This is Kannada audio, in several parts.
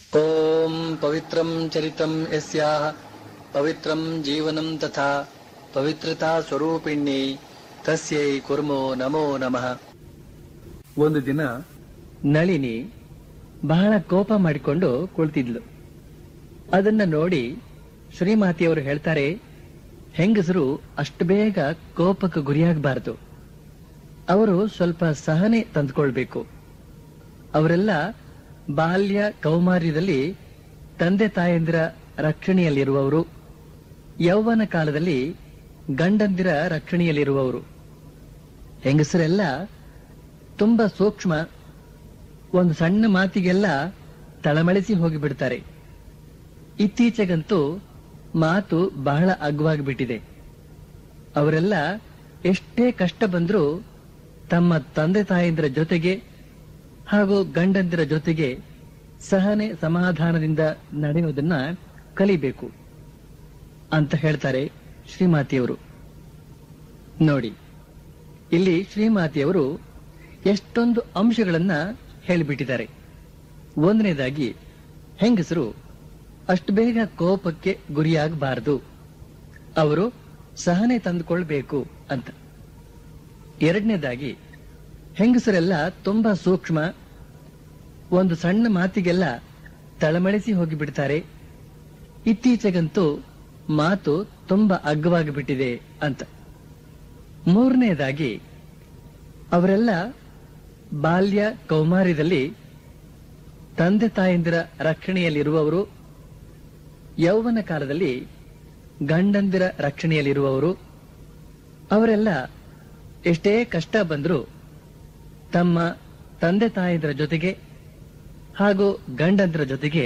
ॐ पवित्रं चरितं यस्याः पवित्रं जीवनं तथा ಪವಿತ್ರತಾ ಸ್ವರೂಪಿಣಿ ತಸ್ಯೈ ಕುರ್ಮೋ ನಮೋ ನಮಃ ಒಂದು ದಿನ ನಳಿನಿ ಬಹಳ ಕೋಪ ಮಾಡಿಕೊಂಡು ಕುಳಿತಿದ್ಲು ಅದನ್ನ ನೋಡಿ ಶ್ರೀಮಾತಿಯವರು ಹೇಳ್ತಾರೆ ಹೆಂಗಸರು ಅಷ್ಟು ಬೇಗ ಕೋಪಕ್ಕೆ ಗುರಿಯಾಗಬಾರದು ಅವರು ಸ್ವಲ್ಪ ಸಹನೆ ತಂದುಕೊಳ್ಬೇಕು ಅವರೆಲ್ಲ ಬಾಲ್ಯ ಕೌಮಾರ್ಯದಲ್ಲಿ ತಂದೆ ತಾಯಂದಿರ ರಕ್ಷಣೆಯಲ್ಲಿರುವವರು ಯೌವನ ಕಾಲದಲ್ಲಿ ಗಂಡಂದಿರ ರಕ್ಷಣೆಯಲ್ಲಿರುವವರು ಹೆಂಗಸರೆಲ್ಲ ತುಂಬಾ ಸೂಕ್ಷ್ಮ ಒಂದು ಸಣ್ಣ ಮಾತಿಗೆಲ್ಲ ತಳಮಳಿಸಿ ಹೋಗಿಬಿಡ್ತಾರೆ ಇತ್ತೀಚೆಗಂತೂ ಮಾತು ಬಹಳ ಅಗ್ವಾಗಿಬಿಟ್ಟಿದೆ ಅವರೆಲ್ಲ ಎಷ್ಟೇ ಕಷ್ಟ ಬಂದರೂ ತಮ್ಮ ತಂದೆ ತಾಯಂದಿರ ಜೊತೆಗೆ ಹಾಗೂ ಗಂಡಂದಿರ ಜೊತೆಗೆ ಸಹನೆ ಸಮಾಧಾನದಿಂದ ನಡೆಯುವುದನ್ನ ಕಲಿಬೇಕು ಅಂತ ಹೇಳ್ತಾರೆ ಶ್ರೀಮಾತಿಯವರು ನೋಡಿ ಇಲ್ಲಿ ಶ್ರೀಮಾತಿಯವರು ಎಷ್ಟೊಂದು ಅಂಶಗಳನ್ನ ಹೇಳಿಬಿಟ್ಟಿದ್ದಾರೆ ಒಂದನೇದಾಗಿ ಹೆಂಗಸರು ಅಷ್ಟು ಬೇಗ ಕೋಪಕ್ಕೆ ಗುರಿಯಾಗಬಾರದು ಅವರು ಸಹನೆ ತಂದುಕೊಳ್ಬೇಕು ಅಂತ ಎರಡನೇದಾಗಿ ಹೆಂಗಸರೆಲ್ಲ ತುಂಬಾ ಸೂಕ್ಷ್ಮ ಒಂದು ಸಣ್ಣ ಮಾತಿಗೆಲ್ಲ ತಳಮಳಿಸಿ ಹೋಗಿಬಿಡ್ತಾರೆ ಇತ್ತೀಚೆಗಂತೂ ಮಾತು ತುಂಬಾ ಅಗ್ಗವಾಗಿ ಬಿಟ್ಟಿದೆ ಅಂತ ಮೂರನೇದಾಗಿ ಅವರೆಲ್ಲ ಬಾಲ್ಯ ಕೌಮಾರ್ಯದಲ್ಲಿ ತಂದೆ ತಾಯಂದಿರ ರಕ್ಷಣೆಯಲ್ಲಿರುವವರು ಯೌವನ ಕಾಲದಲ್ಲಿ ಗಂಡಂದಿರ ರಕ್ಷಣೆಯಲ್ಲಿರುವವರು ಅವರೆಲ್ಲ ಎಷ್ಟೇ ಕಷ್ಟ ಬಂದರೂ ತಮ್ಮ ತಂದೆ ತಾಯಂದಿರ ಜೊತೆಗೆ ಹಾಗೂ ಗಂಡಂದಿರ ಜೊತೆಗೆ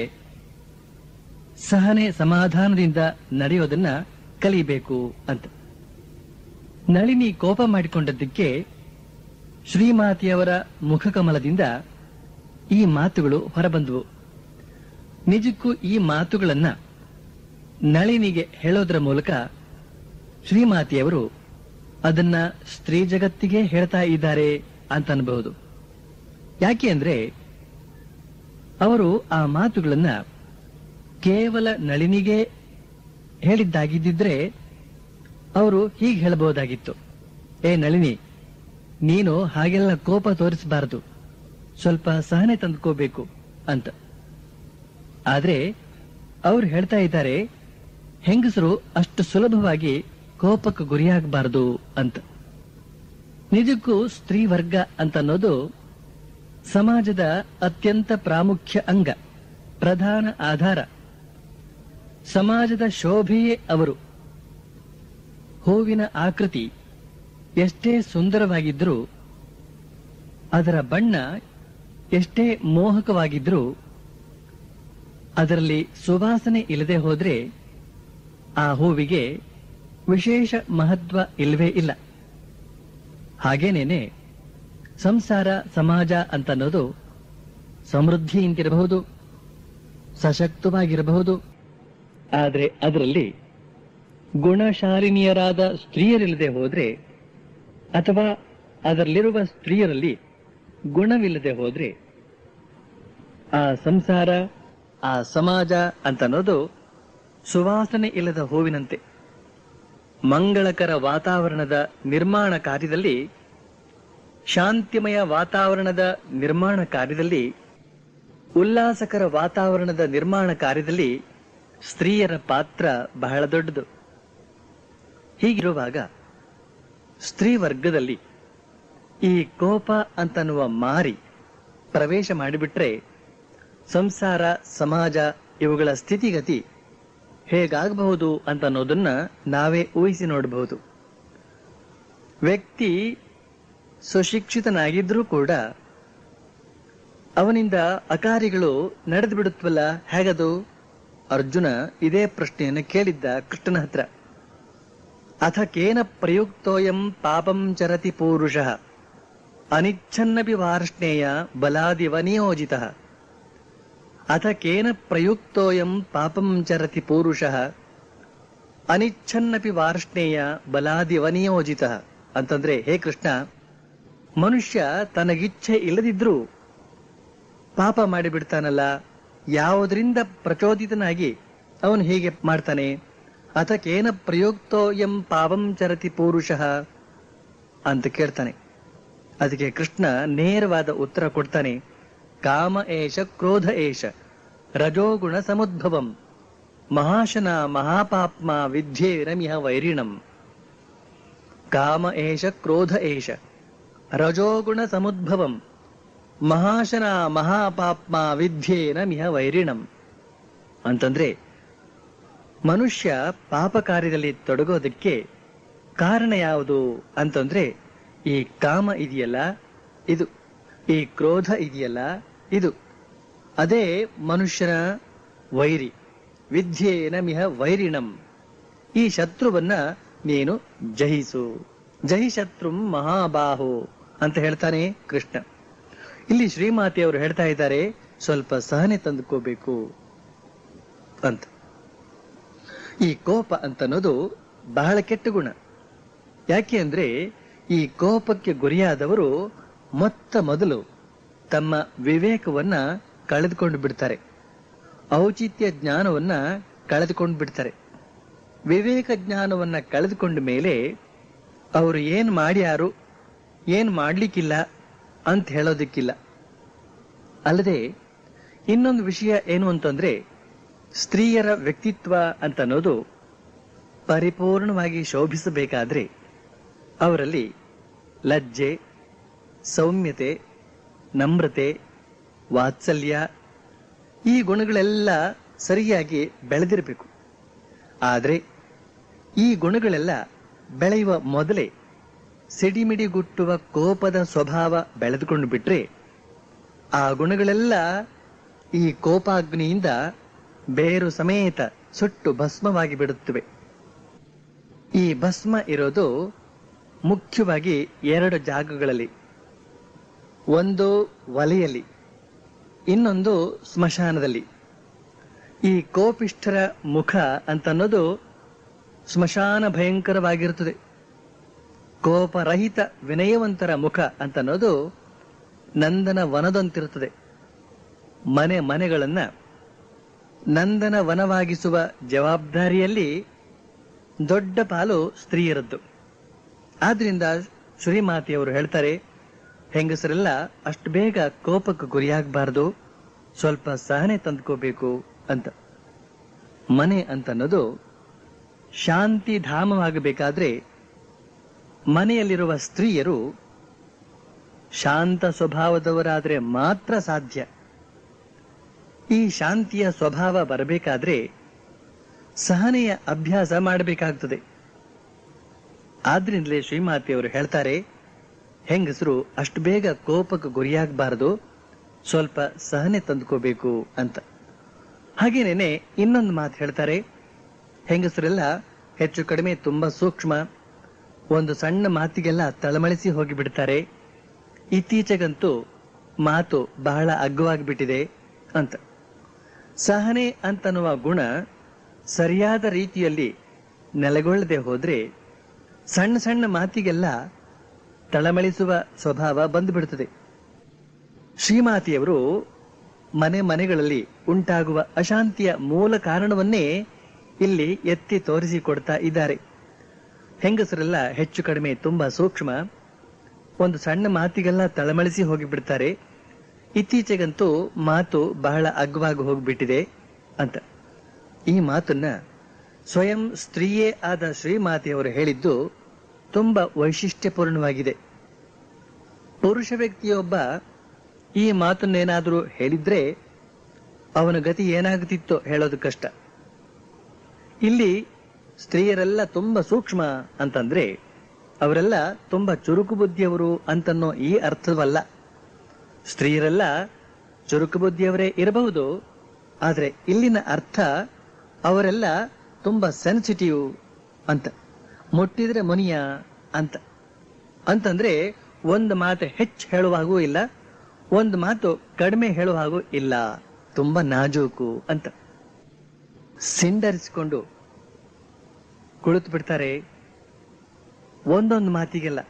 ಸಹನೆ ಸಮಾಧಾನದಿಂದ ನಡೆಯೋದನ್ನ ಕಲಿಬೇಕು ಅಂತ ನಳಿನಿ ಕೋಪ ಮಾಡಿಕೊಂಡದ್ದಕ್ಕೆ ಶ್ರೀಮಾತಿಯವರ ಮುಖಕಮಲದಿಂದ ಈ ಮಾತುಗಳು ಹೊರಬಂದವು ನಿಜಕ್ಕೂ ಈ ಮಾತುಗಳನ್ನ ನಳಿನಿಗೆ ಹೇಳೋದರ ಮೂಲಕ ಶ್ರೀಮಾತಿಯವರು ಅದನ್ನ ಸ್ತ್ರೀ ಜಗತ್ತಿಗೆ ಹೇಳ್ತಾ ಇದ್ದಾರೆ ಅಂತ ಅನ್ಬಹುದು ಯಾಕೆ ಅಂದ್ರೆ ಅವರು ಆ ಮಾತುಗಳನ್ನ ಕೇವಲ ನಳಿನಿಗೆ ಹೇಳಿದ್ದಾಗಿದ್ದಿದ್ರೆ ಅವರು ಹೀಗೆ ಹೇಳಬಹುದಾಗಿತ್ತು ಏ ನಳಿನಿ ನೀನು ಹಾಗೆಲ್ಲ ಕೋಪ ತೋರಿಸಬಾರದು ಸ್ವಲ್ಪ ಸಹನೆ ತಂದ್ಕೋಬೇಕು ಅಂತ ಆದ್ರೆ ಅವ್ರು ಹೇಳ್ತಾ ಇದ್ದಾರೆ ಹೆಂಗಸರು ಅಷ್ಟು ಸುಲಭವಾಗಿ ಕೋಪಕ್ಕೆ ಗುರಿಯಾಗಬಾರದು ಅಂತ ನಿಜಕ್ಕೂ ಸ್ತ್ರೀ ವರ್ಗ ಅಂತ ಅನ್ನೋದು ಸಮಾಜದ ಅತ್ಯಂತ ಪ್ರಾಮುಖ್ಯ ಅಂಗ ಪ್ರಧಾನ ಆಧಾರ ಸಮಾಜದ ಶೋಭೆಯೇ ಅವರು ಹೂವಿನ ಆಕೃತಿ ಎಷ್ಟೇ ಸುಂದರವಾಗಿದ್ರೂ ಅದರ ಬಣ್ಣ ಎಷ್ಟೇ ಮೋಹಕವಾಗಿದ್ರೂ ಅದರಲ್ಲಿ ಸುವಾಸನೆ ಇಲ್ಲದೆ ಹೋದ್ರೆ ಆ ಹೂವಿಗೆ ವಿಶೇಷ ಮಹತ್ವ ಇಲ್ಲವೇ ಇಲ್ಲ ಹಾಗೇನೇನೆ ಸಂಸಾರ ಸಮಾಜ ಅಂತನ್ನೋದು ಸಮೃದ್ಧಿಯಿಂದಿರಬಹುದು ಸಶಕ್ತವಾಗಿರಬಹುದು ಆದರೆ ಅದರಲ್ಲಿ ಗುಣಶಾಲಿನಿಯರಾದ ಸ್ತ್ರೀಯರಿಲ್ಲದೆ ಹೋದ್ರೆ ಅಥವಾ ಅದರಲ್ಲಿರುವ ಸ್ತ್ರೀಯರಲ್ಲಿ ಗುಣವಿಲ್ಲದೆ ಹೋದ್ರೆ ಆ ಸಂಸಾರ ಆ ಸಮಾಜ ಅಂತನ್ನೋದು ಸುವಾಸನೆ ಇಲ್ಲದ ಹೂವಿನಂತೆ ಮಂಗಳಕರ ವಾತಾವರಣದ ನಿರ್ಮಾಣ ಕಾರ್ಯದಲ್ಲಿ ಶಾಂತಿಮಯ ವಾತಾವರಣದ ನಿರ್ಮಾಣ ಕಾರ್ಯದಲ್ಲಿ ಉಲ್ಲಾಸಕರ ವಾತಾವರಣದ ನಿರ್ಮಾಣ ಕಾರ್ಯದಲ್ಲಿ ಸ್ತ್ರೀಯರ ಪಾತ್ರ ಬಹಳ ದೊಡ್ಡದು ಹೀಗಿರುವಾಗ ಸ್ತ್ರೀ ವರ್ಗದಲ್ಲಿ ಈ ಕೋಪ ಅಂತನ್ನುವ ಮಾರಿ ಪ್ರವೇಶ ಮಾಡಿಬಿಟ್ರೆ ಸಂಸಾರ ಸಮಾಜ ಇವುಗಳ ಸ್ಥಿತಿಗತಿ ಹೇಗಾಗಬಹುದು ಅಂತ ಅನ್ನೋದನ್ನ ನಾವೇ ಊಹಿಸಿ ನೋಡಬಹುದು ವ್ಯಕ್ತಿ ಸುಶಿಕ್ಷಿತನಾಗಿದ್ರೂ ಕೂಡ ಅವನಿಂದ ಅಕಾರ್ಯಗಳು ನಡೆದು ಬಿಡುತ್ತವಲ್ಲ ಹೇಗದು ಅರ್ಜುನ ಇದೇ ಪ್ರಶ್ನೆಯನ್ನು ಕೇಳಿದ್ದ ಕೃಷ್ಣನ ಹತ್ರ ಅಥ ಕೇನ ಪ್ರಯುಕ್ತೋಯಂ ಪಾಪಂ ಚರತಿ ಪೂರುಷ ಅನಿಚ್ಛನ್ನಪಿ ವಾರ್ಷ್ಣೇಯ ಬಲಾದಿವ ನಿಯೋಜಿತ ಅಥ ಕೇನ ಪ್ರಯುಕ್ತೋಯಂ ಪಾಪಂ ಚರತಿ ಪೂರುಷ ಅನಿಚ್ಛನ್ನಪಿ ವಾರ್ಷ್ಣೇಯ ಬಲಾದಿವ ನಿಯೋಜಿತ ಅಂತಂದ್ರೆ ಹೇ ಕೃಷ್ಣ ಮನುಷ್ಯ ತನಗಿಚ್ಛೆ ಇಲ್ಲದಿದ್ರೂ ಪಾಪ ಮಾಡಿಬಿಡ್ತಾನಲ್ಲ ಯಾವುದರಿಂದ ಪ್ರಚೋದಿತನಾಗಿ ಅವನು ಹೀಗೆ ಮಾಡ್ತಾನೆ ಅಥಕೇನ ಪ್ರಯುಕ್ತೋ ಎಂ ಪಾವಂ ಚರತಿ ಪೂರುಷಃ ಅಂತ ಕೇಳ್ತಾನೆ ಅದಕ್ಕೆ ಕೃಷ್ಣ ನೇರವಾದ ಉತ್ತರ ಕೊಡ್ತಾನೆ ಕಾಮ ಏಷ ಕ್ರೋಧ ಏಷ ರಜೋಗುಣ ಸಮುದ್ಭವಂ ಮಹಾಶನ ಮಹಾಪಾಪ್ಮ ವಿದ್ಯೇರಮಿಹ ವೈರಿಣಂ ಕಾಮ ಏಷ ಕ್ರೋಧ ಏಷ ರಜೋಗುಣ ಸಮುದ್ಭವಂ ಮಹಾಶನ ಮಹಾಪಾಪ್ಮ ವಿದ್ಯೇನ ಮಿಹ ವೈರಿಣಂ ಅಂತಂದ್ರೆ ಮನುಷ್ಯ ಪಾಪ ಕಾರ್ಯದಲ್ಲಿ ತೊಡಗೋದಕ್ಕೆ ಕಾರಣ ಯಾವುದು ಅಂತಂದ್ರೆ ಈ ಕಾಮ ಇದೆಯಲ್ಲ ಇದು ಈ ಕ್ರೋಧ ಇದೆಯಲ್ಲ ಇದು ಅದೇ ಮನುಷ್ಯನ ವೈರಿ ವಿದ್ಯೇನ ಮಿಹ ವೈರಿಣಂ ಈ ಶತ್ರುವನ್ನ ನೀನು ಜಯಿಸು ಜಹಿ ಶತ್ರುಂ ಮಹಾಬಾಹು ಅಂತ ಹೇಳ್ತಾನೆ ಕೃಷ್ಣ ಇಲ್ಲಿ ಶ್ರೀಮಾತೆಯವರು ಹೇಳ್ತಾ ಇದ್ದಾರೆ ಸ್ವಲ್ಪ ಸಹನೆ ತಂದುಕೋಬೇಕು ಅಂತ ಈ ಕೋಪ ಅಂತನ್ನೋದು ಬಹಳ ಕೆಟ್ಟ ಗುಣ ಯಾಕೆ ಅಂದ್ರೆ ಈ ಕೋಪಕ್ಕೆ ಗುರಿಯಾದವರು ಮೊತ್ತ ಮೊದಲು ತಮ್ಮ ವಿವೇಕವನ್ನ ಕಳೆದುಕೊಂಡು ಬಿಡ್ತಾರೆ ಔಚಿತ್ಯ ಜ್ಞಾನವನ್ನ ಕಳೆದುಕೊಂಡು ಬಿಡ್ತಾರೆ ವಿವೇಕ ಜ್ಞಾನವನ್ನ ಕಳೆದುಕೊಂಡ ಮೇಲೆ ಅವರು ಏನ್ ಮಾಡ್ಯಾರು ಏನ್ ಮಾಡ್ಲಿಕ್ಕಿಲ್ಲ ಅಂತ ಹೇಳೋದಕ್ಕಿಲ್ಲ ಅಲ್ಲದೆ ಇನ್ನೊಂದು ವಿಷಯ ಏನು ಅಂತಂದ್ರೆ ಸ್ತ್ರೀಯರ ವ್ಯಕ್ತಿತ್ವ ಅಂತ ಅನ್ನೋದು ಪರಿಪೂರ್ಣವಾಗಿ ಶೋಭಿಸಬೇಕಾದ್ರೆ ಅವರಲ್ಲಿ ಲಜ್ಜೆ ಸೌಮ್ಯತೆ ನಮ್ರತೆ ವಾತ್ಸಲ್ಯ ಈ ಗುಣಗಳೆಲ್ಲ ಸರಿಯಾಗಿ ಬೆಳೆದಿರಬೇಕು ಆದರೆ ಈ ಗುಣಗಳೆಲ್ಲ ಬೆಳೆಯುವ ಮೊದಲೇ ಸಿಡಿಮಿಡಿಗುಟ್ಟುವ ಕೋಪದ ಸ್ವಭಾವ ಬೆಳೆದುಕೊಂಡು ಬಿಟ್ರೆ ಆ ಗುಣಗಳೆಲ್ಲ ಈ ಕೋಪಾಗ್ನಿಯಿಂದ ಬೇರು ಸಮೇತ ಸುಟ್ಟು ಭಸ್ಮವಾಗಿ ಬಿಡುತ್ತವೆ ಈ ಭಸ್ಮ ಇರೋದು ಮುಖ್ಯವಾಗಿ ಎರಡು ಜಾಗಗಳಲ್ಲಿ ಒಂದು ಒಲೆಯಲ್ಲಿ ಇನ್ನೊಂದು ಸ್ಮಶಾನದಲ್ಲಿ ಈ ಕೋಪಿಷ್ಠರ ಮುಖ ಅಂತನ್ನೋದು ಸ್ಮಶಾನ ಭಯಂಕರವಾಗಿರುತ್ತದೆ ಕೋಪರಹಿತ ವಿನಯವಂತರ ಮುಖ ಅಂತನ್ನೋದು ನಂದನ ವನದಂತಿರುತ್ತದೆ ಮನೆ ಮನೆಗಳನ್ನ ನಂದನ ವನವಾಗಿಸುವ ಜವಾಬ್ದಾರಿಯಲ್ಲಿ ದೊಡ್ಡ ಪಾಲು ಸ್ತ್ರೀಯರದ್ದು ಆದ್ರಿಂದ ಶ್ರೀಮಾತೆಯವರು ಹೇಳ್ತಾರೆ ಹೆಂಗಸರೆಲ್ಲ ಅಷ್ಟು ಬೇಗ ಕೋಪಕ್ಕೆ ಗುರಿಯಾಗಬಾರದು ಸ್ವಲ್ಪ ಸಹನೆ ತಂದ್ಕೋಬೇಕು ಅಂತ ಮನೆ ಅಂತನ್ನೋದು ಶಾಂತಿ ಧಾಮವಾಗಬೇಕಾದ್ರೆ ಮನೆಯಲ್ಲಿರುವ ಸ್ತ್ರೀಯರು ಶಾಂತ ಸ್ವಭಾವದವರಾದ್ರೆ ಮಾತ್ರ ಸಾಧ್ಯ ಈ ಶಾಂತಿಯ ಸ್ವಭಾವ ಬರಬೇಕಾದ್ರೆ ಸಹನೆಯ ಅಭ್ಯಾಸ ಮಾಡಬೇಕಾಗ್ತದೆ ಆದ್ರಿಂದಲೇ ಶ್ರೀಮಾತೆಯವರು ಹೇಳ್ತಾರೆ ಹೆಂಗಸರು ಅಷ್ಟು ಬೇಗ ಕೋಪಕ್ಕೆ ಗುರಿಯಾಗಬಾರದು ಸ್ವಲ್ಪ ಸಹನೆ ತಂದುಕೋಬೇಕು ಅಂತ ಹಾಗೇನೇನೆ ಇನ್ನೊಂದು ಮಾತು ಹೇಳ್ತಾರೆ ಹೆಂಗಸರೆಲ್ಲ ಹೆಚ್ಚು ಕಡಿಮೆ ತುಂಬಾ ಸೂಕ್ಷ್ಮ ಒಂದು ಸಣ್ಣ ಮಾತಿಗೆಲ್ಲ ತಳಮಳಿಸಿ ಹೋಗಿ ಬಿಡ್ತಾರೆ ಇತ್ತೀಚೆಗಂತೂ ಮಾತು ಬಹಳ ಅಗ್ಗವಾಗಿಬಿಟ್ಟಿದೆ ಅಂತ ಸಹನೆ ಅಂತನ್ನುವ ಗುಣ ಸರಿಯಾದ ರೀತಿಯಲ್ಲಿ ನೆಲೆಗೊಳ್ಳದೆ ಹೋದ್ರೆ ಸಣ್ಣ ಸಣ್ಣ ಮಾತಿಗೆಲ್ಲ ತಳಮಳಿಸುವ ಸ್ವಭಾವ ಬಂದುಬಿಡುತ್ತದೆ ಶ್ರೀಮಾತೆಯವರು ಮನೆ ಮನೆಗಳಲ್ಲಿ ಉಂಟಾಗುವ ಅಶಾಂತಿಯ ಮೂಲ ಕಾರಣವನ್ನೇ ಇಲ್ಲಿ ಎತ್ತಿ ತೋರಿಸಿಕೊಡ್ತಾ ಇದ್ದಾರೆ ಹೆಂಗಸರೆಲ್ಲ ಹೆಚ್ಚು ಕಡಿಮೆ ತುಂಬಾ ಸೂಕ್ಷ್ಮ ಒಂದು ಸಣ್ಣ ಮಾತಿಗೆಲ್ಲ ತಳಮಳಿಸಿ ಹೋಗಿಬಿಡ್ತಾರೆ ಇತ್ತೀಚೆಗಂತೂ ಮಾತು ಬಹಳ ಅಗ್ಗವಾಗಿ ಹೋಗ್ಬಿಟ್ಟಿದೆ ಅಂತ ಈ ಮಾತನ್ನ ಸ್ವಯಂ ಸ್ತ್ರೀಯೇ ಆದ ಶ್ರೀಮಾತೆಯವರು ಹೇಳಿದ್ದು ತುಂಬಾ ವೈಶಿಷ್ಟ್ಯಪೂರ್ಣವಾಗಿದೆ ಪುರುಷ ವ್ಯಕ್ತಿಯೊಬ್ಬ ಈ ಮಾತನ್ನೇನಾದರೂ ಹೇಳಿದ್ರೆ ಅವನ ಗತಿ ಏನಾಗುತ್ತಿತ್ತೋ ಹೇಳೋದು ಕಷ್ಟ ಇಲ್ಲಿ ಸ್ತ್ರೀಯರೆಲ್ಲ ತುಂಬಾ ಸೂಕ್ಷ್ಮ ಅಂತಂದ್ರೆ ಅವರೆಲ್ಲ ತುಂಬಾ ಚುರುಕು ಬುದ್ಧಿಯವರು ಅಂತನ್ನೋ ಈ ಅರ್ಥವಲ್ಲ ಸ್ತ್ರೀಯರೆಲ್ಲ ಚುರುಕು ಬುದ್ಧಿಯವರೇ ಇರಬಹುದು ಆದ್ರೆ ಇಲ್ಲಿನ ಅರ್ಥ ಅವರೆಲ್ಲ ತುಂಬಾ ಸೆನ್ಸಿಟಿವ್ ಅಂತ ಮುಟ್ಟಿದ್ರೆ ಮುನಿಯ ಅಂತ ಅಂತಂದ್ರೆ ಒಂದು ಮಾತು ಹೆಚ್ಚು ಹೇಳುವಾಗೂ ಇಲ್ಲ ಒಂದು ಮಾತು ಕಡಿಮೆ ಹೇಳುವ ಹಾಗೂ ಇಲ್ಲ ತುಂಬಾ ನಾಜೂಕು ಅಂತ ಸಿಂಡರಿಸಿಕೊಂಡು ಕುಳಿತು ಬಿಡ್ತಾರೆ ಒಂದೊಂದು ಮಾತಿಗೆಲ್ಲ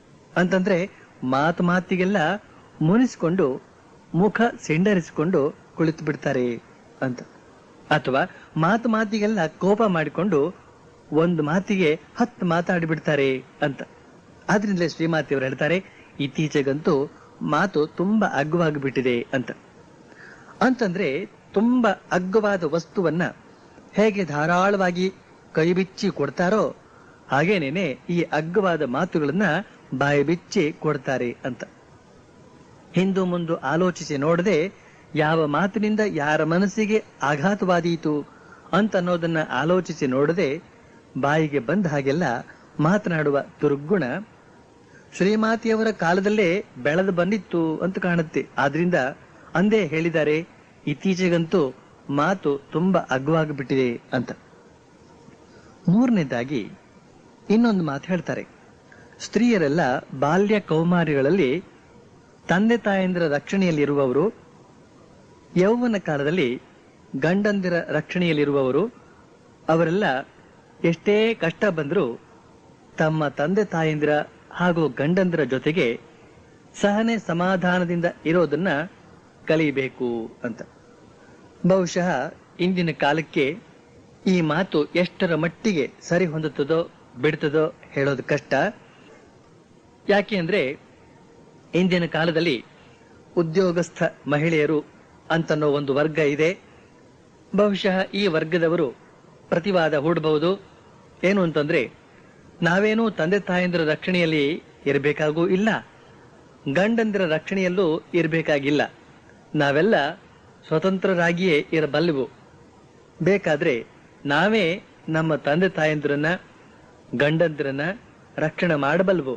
ಅಂತಂದ್ರೆ ಮಾತು ಮಾತಿಗೆಲ್ಲ ಮುನಿಸ್ಕೊಂಡು ಮುಖ ಸಿಂಡರಿಸಿಕೊಂಡು ಕುಳಿತು ಬಿಡ್ತಾರೆ ಅಂತ ಅಥವಾ ಮಾತು ಮಾತಿಗೆಲ್ಲ ಕೋಪ ಮಾಡಿಕೊಂಡು ಒಂದು ಮಾತಿಗೆ ಹತ್ತು ಮಾತಾಡಿ ಬಿಡ್ತಾರೆ ಅಂತ ಆದ್ರಿಂದಲೇ ಶ್ರೀಮಾತಿಯವರು ಹೇಳ್ತಾರೆ ಇತ್ತೀಚೆಗಂತೂ ಮಾತು ತುಂಬಾ ಅಗ್ಗವಾಗಿ ಬಿಟ್ಟಿದೆ ಅಂತ ಅಂತಂದ್ರೆ ತುಂಬಾ ಅಗ್ಗವಾದ ವಸ್ತುವನ್ನ ಹೇಗೆ ಧಾರಾಳವಾಗಿ ಕೈಬಿಚ್ಚಿ ಕೊಡ್ತಾರೋ ಹಾಗೇನೇನೆ ಈ ಅಗ್ಗವಾದ ಮಾತುಗಳನ್ನ ಬಾಯಿ ಬಿಚ್ಚಿ ಕೊಡ್ತಾರೆ ಅಂತ ಹಿಂದು ಮುಂದು ಆಲೋಚಿಸಿ ನೋಡದೆ ಯಾವ ಮಾತಿನಿಂದ ಯಾರ ಮನಸ್ಸಿಗೆ ಆಘಾತವಾದೀತು ಅಂತ ಅನ್ನೋದನ್ನ ಆಲೋಚಿಸಿ ನೋಡದೆ ಬಾಯಿಗೆ ಬಂದ ಹಾಗೆಲ್ಲ ಮಾತನಾಡುವ ದುರ್ಗುಣ ಶ್ರೀಮಾತಿಯವರ ಕಾಲದಲ್ಲೇ ಬೆಳೆದು ಬಂದಿತ್ತು ಅಂತ ಕಾಣುತ್ತೆ ಆದ್ರಿಂದ ಅಂದೇ ಹೇಳಿದ್ದಾರೆ ಇತ್ತೀಚೆಗಂತೂ ಮಾತು ತುಂಬಾ ಅಗ್ಗವಾಗಿ ಬಿಟ್ಟಿದೆ ಅಂತ ಮೂರನೇದಾಗಿ ಇನ್ನೊಂದು ಮಾತು ಹೇಳ್ತಾರೆ ಸ್ತ್ರೀಯರೆಲ್ಲ ಬಾಲ್ಯ ಕೌಮಾರಿಗಳಲ್ಲಿ ತಂದೆ ತಾಯಂದಿರ ರಕ್ಷಣೆಯಲ್ಲಿರುವವರು ಯೌವನ ಕಾಲದಲ್ಲಿ ಗಂಡಂದಿರ ರಕ್ಷಣೆಯಲ್ಲಿರುವವರು ಅವರೆಲ್ಲ ಎಷ್ಟೇ ಕಷ್ಟ ಬಂದರೂ ತಮ್ಮ ತಂದೆ ತಾಯಂದಿರ ಹಾಗೂ ಗಂಡಂದಿರ ಜೊತೆಗೆ ಸಹನೆ ಸಮಾಧಾನದಿಂದ ಇರೋದನ್ನ ಕಲಿಯಬೇಕು ಅಂತ ಬಹುಶಃ ಇಂದಿನ ಕಾಲಕ್ಕೆ ಈ ಮಾತು ಎಷ್ಟರ ಮಟ್ಟಿಗೆ ಸರಿ ಹೊಂದುತ್ತದೋ ಬಿಡ್ತದೋ ಹೇಳೋದು ಕಷ್ಟ ಯಾಕೆ ಅಂದ್ರೆ ಇಂದಿನ ಕಾಲದಲ್ಲಿ ಉದ್ಯೋಗಸ್ಥ ಮಹಿಳೆಯರು ಅಂತನ್ನೋ ಒಂದು ವರ್ಗ ಇದೆ ಬಹುಶಃ ಈ ವರ್ಗದವರು ಪ್ರತಿವಾದ ಹೂಡಬಹುದು ಏನು ಅಂತಂದ್ರೆ ನಾವೇನೂ ತಂದೆ ತಾಯಂದಿರ ರಕ್ಷಣೆಯಲ್ಲಿ ಇರಬೇಕಾಗೂ ಇಲ್ಲ ಗಂಡಂದಿರ ರಕ್ಷಣೆಯಲ್ಲೂ ಇರಬೇಕಾಗಿಲ್ಲ ನಾವೆಲ್ಲ ಸ್ವತಂತ್ರರಾಗಿಯೇ ಇರಬಲ್ಲೆವು ಬೇಕಾದ್ರೆ ನಾವೇ ನಮ್ಮ ತಂದೆ ತಾಯಂದಿರನ್ನ ಗಂಡಂದಿರನ್ನ ರಕ್ಷಣೆ ಮಾಡಬಲ್ವು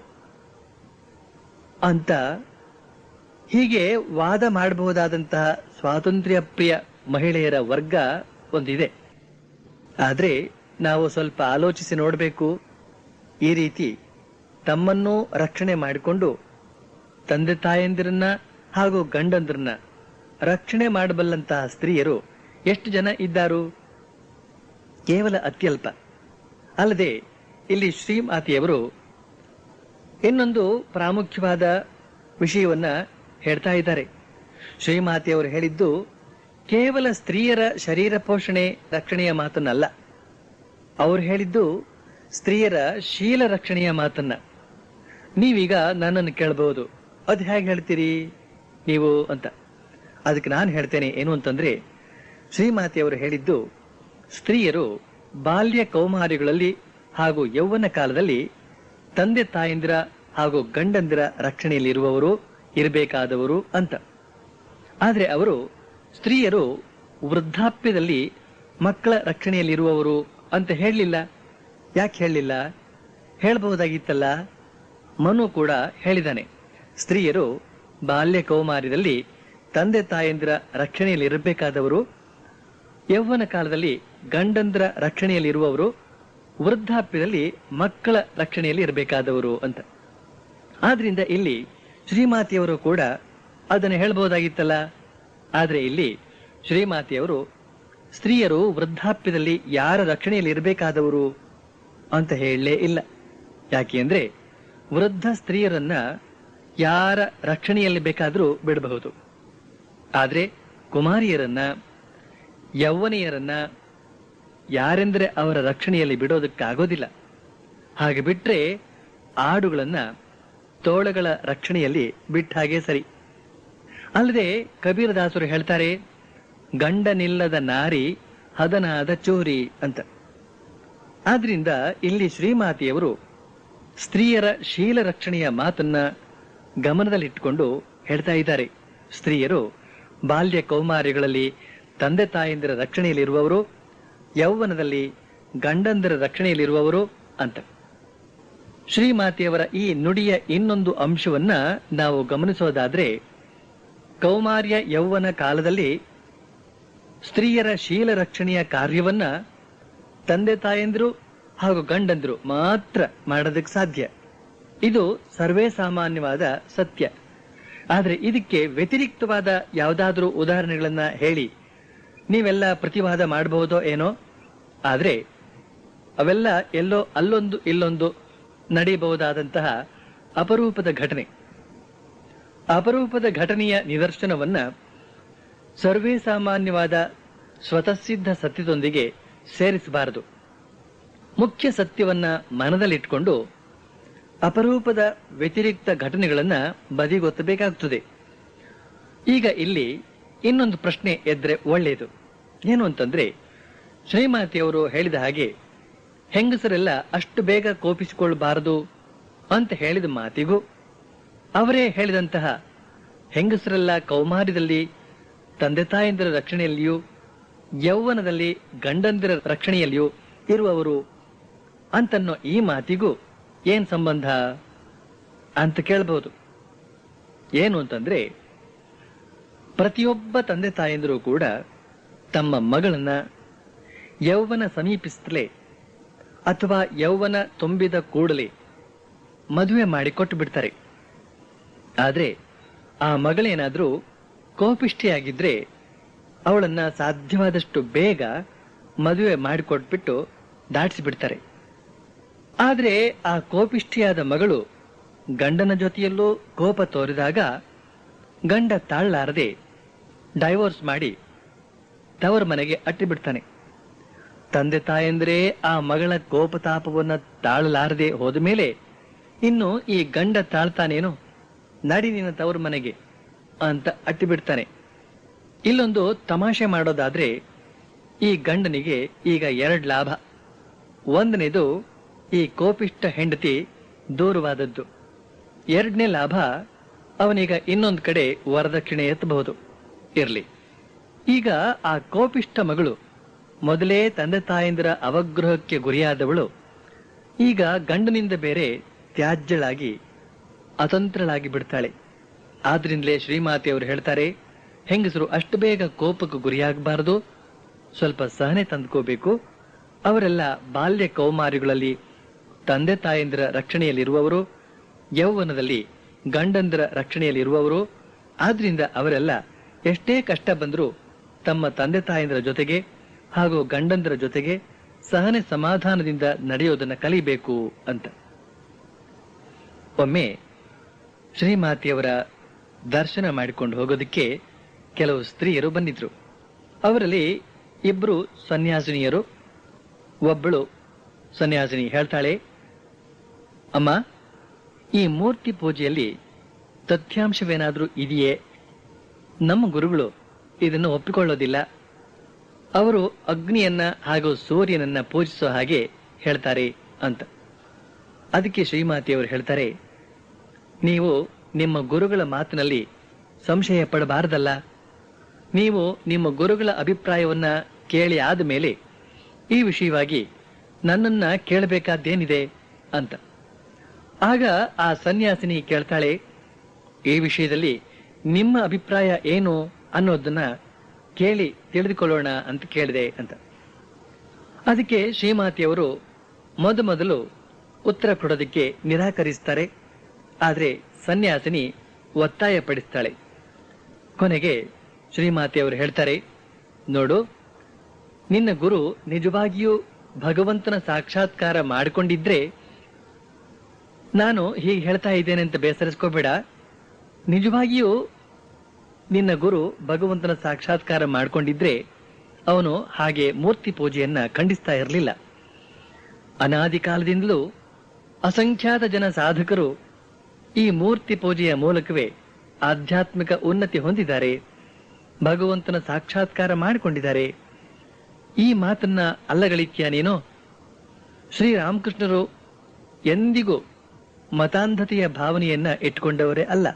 ಅಂತ ಹೀಗೆ ವಾದ ಮಾಡಬಹುದಾದಂತಹ ಸ್ವಾತಂತ್ರ್ಯ ಪ್ರಿಯ ಮಹಿಳೆಯರ ವರ್ಗ ಒಂದಿದೆ ಆದ್ರೆ ನಾವು ಸ್ವಲ್ಪ ಆಲೋಚಿಸಿ ನೋಡಬೇಕು ಈ ರೀತಿ ತಮ್ಮನ್ನೂ ರಕ್ಷಣೆ ಮಾಡಿಕೊಂಡು ತಂದೆ ತಾಯಂದಿರನ್ನ ಹಾಗೂ ಗಂಡಂದಿರನ್ನ ರಕ್ಷಣೆ ಮಾಡಬಲ್ಲಂತಹ ಸ್ತ್ರೀಯರು ಎಷ್ಟು ಜನ ಇದ್ದಾರು ಕೇವಲ ಅತ್ಯಲ್ಪ ಅಲ್ಲದೆ ಇಲ್ಲಿ ಶ್ರೀಮಾತೆಯವರು ಇನ್ನೊಂದು ಪ್ರಾಮುಖ್ಯವಾದ ವಿಷಯವನ್ನ ಹೇಳ್ತಾ ಇದ್ದಾರೆ ಶ್ರೀಮಾತೆಯವರು ಹೇಳಿದ್ದು ಕೇವಲ ಸ್ತ್ರೀಯರ ಶರೀರ ಪೋಷಣೆ ರಕ್ಷಣೆಯ ಮಾತನ್ನಲ್ಲ ಅವ್ರು ಹೇಳಿದ್ದು ಸ್ತ್ರೀಯರ ಶೀಲ ರಕ್ಷಣೆಯ ಮಾತನ್ನ ನೀವೀಗ ನನ್ನನ್ನು ಕೇಳಬಹುದು ಅದು ಹೇಗೆ ಹೇಳ್ತೀರಿ ನೀವು ಅಂತ ಅದಕ್ಕೆ ನಾನು ಹೇಳ್ತೇನೆ ಏನು ಅಂತಂದ್ರೆ ಶ್ರೀಮಾತೆಯವರು ಹೇಳಿದ್ದು ಸ್ತ್ರೀಯರು ಬಾಲ್ಯ ಕೌಮಾರಿಗಳಲ್ಲಿ ಹಾಗೂ ಯೌವನ ಕಾಲದಲ್ಲಿ ತಂದೆ ತಾಯಂದಿರ ಹಾಗೂ ಗಂಡಂದಿರ ರಕ್ಷಣೆಯಲ್ಲಿರುವವರು ಇರಬೇಕಾದವರು ಅಂತ ಆದ್ರೆ ಅವರು ಸ್ತ್ರೀಯರು ವೃದ್ಧಾಪ್ಯದಲ್ಲಿ ಮಕ್ಕಳ ರಕ್ಷಣೆಯಲ್ಲಿರುವವರು ಅಂತ ಹೇಳಲಿಲ್ಲ ಯಾಕೆ ಹೇಳಲಿಲ್ಲ ಹೇಳಬಹುದಾಗಿತ್ತಲ್ಲ ಮನು ಕೂಡ ಹೇಳಿದಾನೆ ಸ್ತ್ರೀಯರು ಬಾಲ್ಯ ಕೌಮಾರ್ಯದಲ್ಲಿ ತಂದೆ ತಾಯಂದಿರ ರಕ್ಷಣೆಯಲ್ಲಿ ಇರಬೇಕಾದವರು ಯೌವನ ಕಾಲದಲ್ಲಿ ಗಂಡಂದ್ರ ರಕ್ಷಣೆಯಲ್ಲಿರುವವರು ವೃದ್ಧಾಪ್ಯದಲ್ಲಿ ಮಕ್ಕಳ ರಕ್ಷಣೆಯಲ್ಲಿ ಇರಬೇಕಾದವರು ಅಂತ ಆದ್ರಿಂದ ಇಲ್ಲಿ ಶ್ರೀಮಾತೆಯವರು ಕೂಡ ಅದನ್ನು ಹೇಳಬಹುದಾಗಿತ್ತಲ್ಲ ಆದ್ರೆ ಇಲ್ಲಿ ಶ್ರೀಮಾತೆಯವರು ಸ್ತ್ರೀಯರು ವೃದ್ಧಾಪ್ಯದಲ್ಲಿ ಯಾರ ರಕ್ಷಣೆಯಲ್ಲಿ ಇರಬೇಕಾದವರು ಅಂತ ಹೇಳಲೇ ಇಲ್ಲ ಯಾಕೆ ಅಂದ್ರೆ ವೃದ್ಧ ಸ್ತ್ರೀಯರನ್ನ ಯಾರ ರಕ್ಷಣೆಯಲ್ಲಿ ಬೇಕಾದರೂ ಬಿಡಬಹುದು ಆದ್ರೆ ಕುಮಾರಿಯರನ್ನ ಯೌವನಿಯರನ್ನ ಯಾರೆಂದ್ರೆ ಅವರ ರಕ್ಷಣೆಯಲ್ಲಿ ಬಿಡೋದಕ್ಕಾಗೋದಿಲ್ಲ ಹಾಗೆ ಬಿಟ್ರೆ ಆಡುಗಳನ್ನ ತೋಳಗಳ ರಕ್ಷಣೆಯಲ್ಲಿ ಬಿಟ್ಟ ಹಾಗೆ ಸರಿ ಅಲ್ಲದೆ ಕಬೀರದಾಸರು ಹೇಳ್ತಾರೆ ಗಂಡನಿಲ್ಲದ ನಾರಿ ಹದನಾದ ಚೋರಿ ಅಂತ ಆದ್ರಿಂದ ಇಲ್ಲಿ ಶ್ರೀಮಾತೆಯವರು ಸ್ತ್ರೀಯರ ಶೀಲ ರಕ್ಷಣೆಯ ಮಾತನ್ನ ಗಮನದಲ್ಲಿಟ್ಟುಕೊಂಡು ಹೇಳ್ತಾ ಇದ್ದಾರೆ ಸ್ತ್ರೀಯರು ಬಾಲ್ಯ ಕೌಮಾರ್ಯಗಳಲ್ಲಿ ತಂದೆ ತಾಯಂದಿರ ರಕ್ಷಣೆಯಲ್ಲಿರುವವರು ಯೌವನದಲ್ಲಿ ಗಂಡಂದಿರ ರಕ್ಷಣೆಯಲ್ಲಿರುವವರು ಅಂತ ಶ್ರೀಮಾತೆಯವರ ಈ ನುಡಿಯ ಇನ್ನೊಂದು ಅಂಶವನ್ನ ನಾವು ಗಮನಿಸೋದಾದ್ರೆ ಕೌಮಾರ್ಯ ಯೌವನ ಕಾಲದಲ್ಲಿ ಸ್ತ್ರೀಯರ ಶೀಲ ರಕ್ಷಣೆಯ ಕಾರ್ಯವನ್ನ ತಂದೆ ತಾಯಂದಿರು ಹಾಗೂ ಗಂಡಂದಿರು ಮಾತ್ರ ಮಾಡೋದಕ್ಕೆ ಸಾಧ್ಯ ಇದು ಸರ್ವೇ ಸಾಮಾನ್ಯವಾದ ಸತ್ಯ ಆದ್ರೆ ಇದಕ್ಕೆ ವ್ಯತಿರಿಕ್ತವಾದ ಯಾವುದಾದ್ರೂ ಉದಾಹರಣೆಗಳನ್ನ ಹೇಳಿ ನೀವೆಲ್ಲ ಪ್ರತಿವಾದ ಮಾಡಬಹುದೋ ಏನೋ ಆದ್ರೆ ಅವೆಲ್ಲ ಎಲ್ಲೋ ಅಲ್ಲೊಂದು ಇಲ್ಲೊಂದು ನಡೆಯಬಹುದಾದಂತಹ ಅಪರೂಪದ ಘಟನೆ ಅಪರೂಪದ ಘಟನೆಯ ನಿದರ್ಶನವನ್ನ ಸರ್ವೇ ಸಾಮಾನ್ಯವಾದ ಸ್ವತಃಸಿದ್ಧ ಸತ್ಯದೊಂದಿಗೆ ಸೇರಿಸಬಾರದು ಮುಖ್ಯ ಸತ್ಯವನ್ನ ಮನದಲ್ಲಿಟ್ಕೊಂಡು ಅಪರೂಪದ ವ್ಯತಿರಿಕ್ತ ಘಟನೆಗಳನ್ನ ಬದಿಗೊತ್ತಬೇಕಾಗುತ್ತದೆ ಈಗ ಇಲ್ಲಿ ಇನ್ನೊಂದು ಪ್ರಶ್ನೆ ಎದ್ರೆ ಒಳ್ಳೆಯದು ಏನು ಅಂತಂದ್ರೆ ಶ್ರೀಮಾತಿಯವರು ಹೇಳಿದ ಹಾಗೆ ಹೆಂಗಸರೆಲ್ಲ ಅಷ್ಟು ಬೇಗ ಕೋಪಿಸಿಕೊಳ್ಳಬಾರದು ಅಂತ ಹೇಳಿದ ಮಾತಿಗೂ ಅವರೇ ಹೇಳಿದಂತಹ ಹೆಂಗಸರೆಲ್ಲ ಕೌಮಾರ್ಯದಲ್ಲಿ ತಂದೆ ತಾಯಂದಿರ ರಕ್ಷಣೆಯಲ್ಲಿಯೂ ಯೌವನದಲ್ಲಿ ಗಂಡಂದಿರ ರಕ್ಷಣೆಯಲ್ಲಿಯೂ ಇರುವವರು ಅಂತನ್ನೋ ಈ ಮಾತಿಗೂ ಏನ್ ಸಂಬಂಧ ಅಂತ ಕೇಳಬಹುದು ಏನು ಅಂತಂದ್ರೆ ಪ್ರತಿಯೊಬ್ಬ ತಂದೆ ತಾಯಂದಿರು ಕೂಡ ತಮ್ಮ ಮಗಳನ್ನ ಯೌವನ ಸಮೀಪಿಸುತ್ತಲೇ ಅಥವಾ ಯೌವನ ತುಂಬಿದ ಕೂಡಲೇ ಮದುವೆ ಮಾಡಿ ಕೊಟ್ಟು ಬಿಡ್ತಾರೆ ಆದ್ರೆ ಆ ಮಗಳೇನಾದ್ರೂ ಕೋಪಿಷ್ಟಿಯಾಗಿದ್ರೆ ಅವಳನ್ನ ಸಾಧ್ಯವಾದಷ್ಟು ಬೇಗ ಮದುವೆ ಮಾಡಿಕೊಟ್ಬಿಟ್ಟು ದಾಟಿಸಿ ಬಿಡ್ತಾರೆ ಆದ್ರೆ ಆ ಕೋಪಿಷ್ಟಿಯಾದ ಮಗಳು ಗಂಡನ ಜೊತೆಯಲ್ಲೂ ಕೋಪ ತೋರಿದಾಗ ಗಂಡ ತಾಳಲಾರದೆ ಡೈವೋರ್ಸ್ ಮಾಡಿ ತವರ ಮನೆಗೆ ಅಟ್ಟಿ ಬಿಡ್ತಾನೆ ತಂದೆ ತಾಯಂದ್ರೆ ಆ ಮಗಳ ಕೋಪತಾಪವನ್ನ ತಾಳಲಾರದೆ ಹೋದ ಮೇಲೆ ಇನ್ನು ಈ ಗಂಡ ತಾಳ್ತಾನೇನು ನಡಿ ನಿನ್ನ ತವರ ಮನೆಗೆ ಅಂತ ಅಟ್ಟಿ ಬಿಡ್ತಾನೆ ಇಲ್ಲೊಂದು ತಮಾಷೆ ಮಾಡೋದಾದ್ರೆ ಈ ಗಂಡನಿಗೆ ಈಗ ಎರಡ್ ಲಾಭ ಒಂದನೇದು ಈ ಕೋಪಿಷ್ಟ ಹೆಂಡತಿ ದೂರವಾದದ್ದು ಎರಡನೇ ಲಾಭ ಅವನೀಗ ಇನ್ನೊಂದು ಕಡೆ ವರದಕ್ಷಿಣೆ ಎತ್ತಬಹುದು ಇರ್ಲಿ ಈಗ ಆ ಕೋಪಿಷ್ಟ ಮಗಳು ಮೊದಲೇ ತಂದೆ ತಾಯಂದಿರ ಅವಗ್ರಹಕ್ಕೆ ಗುರಿಯಾದವಳು ಈಗ ಗಂಡನಿಂದ ಬೇರೆ ತ್ಯಾಜ್ಯಳಾಗಿ ಅತಂತ್ರಳಾಗಿ ಬಿಡ್ತಾಳೆ ಆದ್ರಿಂದಲೇ ಶ್ರೀಮಾತೆಯವರು ಹೇಳ್ತಾರೆ ಹೆಂಗಸರು ಅಷ್ಟು ಬೇಗ ಕೋಪಕ್ಕೆ ಗುರಿಯಾಗಬಾರದು ಸ್ವಲ್ಪ ಸಹನೆ ತಂದ್ಕೋಬೇಕು ಅವರೆಲ್ಲ ಬಾಲ್ಯ ಕೌಮಾರಿಗಳಲ್ಲಿ ತಂದೆ ತಾಯಂದಿರ ರಕ್ಷಣೆಯಲ್ಲಿರುವವರು ಯೌವನದಲ್ಲಿ ಗಂಡಂದಿರ ರಕ್ಷಣೆಯಲ್ಲಿರುವವರು ಆದ್ರಿಂದ ಅವರೆಲ್ಲ ಎಷ್ಟೇ ಕಷ್ಟ ಬಂದರೂ ತಮ್ಮ ತಂದೆ ತಾಯಂದಿರ ಜೊತೆಗೆ ಹಾಗೂ ಗಂಡಂದಿರ ಜೊತೆಗೆ ಸಹನೆ ಸಮಾಧಾನದಿಂದ ನಡೆಯೋದನ್ನ ಕಲಿಬೇಕು ಅಂತ ಒಮ್ಮೆ ಶ್ರೀಮಾತೆಯವರ ದರ್ಶನ ಮಾಡಿಕೊಂಡು ಹೋಗೋದಕ್ಕೆ ಕೆಲವು ಸ್ತ್ರೀಯರು ಬಂದಿದ್ರು ಅವರಲ್ಲಿ ಇಬ್ರು ಸನ್ಯಾಸಿನಿಯರು ಒಬ್ಬಳು ಸನ್ಯಾಸಿನಿ ಹೇಳ್ತಾಳೆ ಅಮ್ಮ ಈ ಮೂರ್ತಿ ಪೂಜೆಯಲ್ಲಿ ತಥ್ಯಾಂಶವೇನಾದ್ರೂ ಇದೆಯೇ ನಮ್ಮ ಗುರುಗಳು ಇದನ್ನು ಒಪ್ಪಿಕೊಳ್ಳೋದಿಲ್ಲ ಅವರು ಅಗ್ನಿಯನ್ನ ಹಾಗೂ ಸೂರ್ಯನನ್ನ ಪೂಜಿಸೋ ಹಾಗೆ ಹೇಳ್ತಾರೆ ಅಂತ ಅದಕ್ಕೆ ಶ್ರೀಮಾತೆಯವರು ಹೇಳ್ತಾರೆ ನೀವು ನಿಮ್ಮ ಗುರುಗಳ ಮಾತಿನಲ್ಲಿ ಸಂಶಯ ಪಡಬಾರದಲ್ಲ ನೀವು ನಿಮ್ಮ ಗುರುಗಳ ಅಭಿಪ್ರಾಯವನ್ನ ಕೇಳಿ ಆದ ಮೇಲೆ ಈ ವಿಷಯವಾಗಿ ನನ್ನನ್ನ ಕೇಳಬೇಕಾದ್ದೇನಿದೆ ಅಂತ ಆಗ ಆ ಸನ್ಯಾಸಿನಿ ಕೇಳ್ತಾಳೆ ಈ ವಿಷಯದಲ್ಲಿ ನಿಮ್ಮ ಅಭಿಪ್ರಾಯ ಏನು ಅನ್ನೋದನ್ನ ಕೇಳಿ ತಿಳಿದುಕೊಳ್ಳೋಣ ಅಂತ ಕೇಳಿದೆ ಅಂತ ಅದಕ್ಕೆ ಶ್ರೀಮಾತಿಯವರು ಮೊದಮೊದಲು ಉತ್ತರ ಕೊಡೋದಕ್ಕೆ ನಿರಾಕರಿಸ್ತಾರೆ ಆದ್ರೆ ಸನ್ಯಾಸಿನಿ ಒತ್ತಾಯ ಪಡಿಸ್ತಾಳೆ ಕೊನೆಗೆ ಶ್ರೀಮಾತೆಯವರು ಹೇಳ್ತಾರೆ ನೋಡು ನಿನ್ನ ಗುರು ನಿಜವಾಗಿಯೂ ಭಗವಂತನ ಸಾಕ್ಷಾತ್ಕಾರ ಮಾಡಿಕೊಂಡಿದ್ರೆ ನಾನು ಹೀಗೆ ಹೇಳ್ತಾ ಇದ್ದೇನೆ ಅಂತ ಬೇಸರಿಸ್ಕೋಬೇಡ ನಿಜವಾಗಿಯೂ ನಿನ್ನ ಗುರು ಭಗವಂತನ ಸಾಕ್ಷಾತ್ಕಾರ ಮಾಡಿಕೊಂಡಿದ್ರೆ ಅವನು ಹಾಗೆ ಮೂರ್ತಿ ಪೂಜೆಯನ್ನ ಖಂಡಿಸ್ತಾ ಇರಲಿಲ್ಲ ಅನಾದಿ ಕಾಲದಿಂದಲೂ ಅಸಂಖ್ಯಾತ ಜನ ಸಾಧಕರು ಈ ಮೂರ್ತಿ ಪೂಜೆಯ ಮೂಲಕವೇ ಆಧ್ಯಾತ್ಮಿಕ ಉನ್ನತಿ ಹೊಂದಿದ್ದಾರೆ ಭಗವಂತನ ಸಾಕ್ಷಾತ್ಕಾರ ಮಾಡಿಕೊಂಡಿದ್ದಾರೆ ಈ ಮಾತನ್ನ ಅಲ್ಲಗಳಿತ್ಯಾ ನೀನು ಶ್ರೀರಾಮಕೃಷ್ಣರು ಎಂದಿಗೂ ಮತಾಂಧತೆಯ ಭಾವನೆಯನ್ನ ಇಟ್ಟುಕೊಂಡವರೇ ಅಲ್ಲ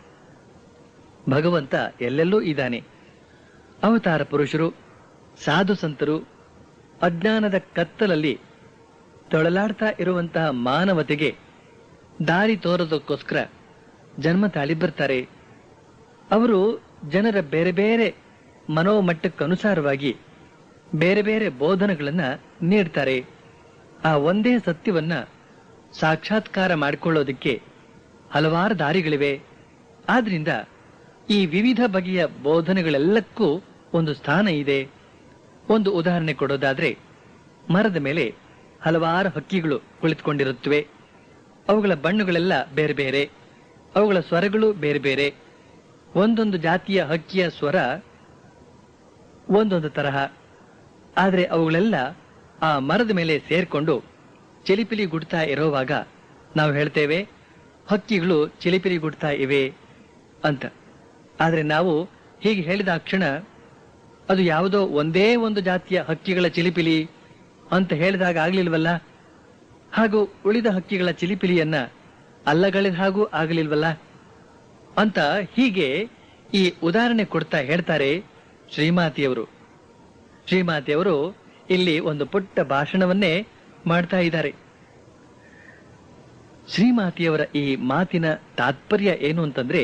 ಭಗವಂತ ಎಲ್ಲೆಲ್ಲೂ ಇದ್ದಾನೆ ಅವತಾರ ಪುರುಷರು ಸಾಧು ಸಂತರು ಅಜ್ಞಾನದ ಕತ್ತಲಲ್ಲಿ ತೊಳಲಾಡ್ತಾ ಇರುವಂತಹ ಮಾನವತೆಗೆ ದಾರಿ ತೋರೋದಕ್ಕೋಸ್ಕರ ಜನ್ಮ ತಾಳಿ ಬರ್ತಾರೆ ಅವರು ಜನರ ಬೇರೆ ಬೇರೆ ಮನೋಮಟ್ಟಕ್ಕನುಸಾರವಾಗಿ ಬೇರೆ ಬೇರೆ ಬೋಧನೆಗಳನ್ನ ನೀಡ್ತಾರೆ ಆ ಒಂದೇ ಸತ್ಯವನ್ನ ಸಾಕ್ಷಾತ್ಕಾರ ಮಾಡಿಕೊಳ್ಳೋದಕ್ಕೆ ಹಲವಾರು ದಾರಿಗಳಿವೆ ಆದ್ರಿಂದ ಈ ವಿವಿಧ ಬಗೆಯ ಬೋಧನೆಗಳೆಲ್ಲಕ್ಕೂ ಒಂದು ಸ್ಥಾನ ಇದೆ ಒಂದು ಉದಾಹರಣೆ ಕೊಡೋದಾದ್ರೆ ಮರದ ಮೇಲೆ ಹಲವಾರು ಹಕ್ಕಿಗಳು ಕುಳಿತುಕೊಂಡಿರುತ್ತವೆ ಅವುಗಳ ಬಣ್ಣಗಳೆಲ್ಲ ಬೇರೆ ಬೇರೆ ಅವುಗಳ ಸ್ವರಗಳು ಬೇರೆ ಬೇರೆ ಒಂದೊಂದು ಜಾತಿಯ ಹಕ್ಕಿಯ ಸ್ವರ ಒಂದೊಂದು ತರಹ ಆದರೆ ಅವುಗಳೆಲ್ಲ ಆ ಮರದ ಮೇಲೆ ಸೇರ್ಕೊಂಡು ಚಿಲಿಪಿಲಿ ಗುಡ್ತಾ ಇರೋವಾಗ ನಾವು ಹೇಳ್ತೇವೆ ಹಕ್ಕಿಗಳು ಚಿಲಿಪಿಲಿ ಗುಡ್ತಾ ಇವೆ ಅಂತ ಆದರೆ ನಾವು ಹೀಗೆ ಹೇಳಿದ ಕ್ಷಣ ಅದು ಯಾವುದೋ ಒಂದೇ ಒಂದು ಜಾತಿಯ ಹಕ್ಕಿಗಳ ಚಿಲಿಪಿಲಿ ಅಂತ ಹೇಳಿದಾಗ ಆಗ್ಲಿಲ್ವಲ್ಲ ಹಾಗೂ ಉಳಿದ ಹಕ್ಕಿಗಳ ಚಿಲಿಪಿಲಿಯನ್ನ ಅಲ್ಲಗಳಿದ ಹಾಗೂ ಆಗಲಿಲ್ವಲ್ಲ ಅಂತ ಹೀಗೆ ಈ ಉದಾಹರಣೆ ಕೊಡ್ತಾ ಹೇಳ್ತಾರೆ ಶ್ರೀಮಾತಿಯವರು ಶ್ರೀಮಾತಿಯವರು ಇಲ್ಲಿ ಒಂದು ಪುಟ್ಟ ಭಾಷಣವನ್ನೇ ಮಾಡ್ತಾ ಇದ್ದಾರೆ ಶ್ರೀಮಾತಿಯವರ ಈ ಮಾತಿನ ತಾತ್ಪರ್ಯ ಏನು ಅಂತಂದ್ರೆ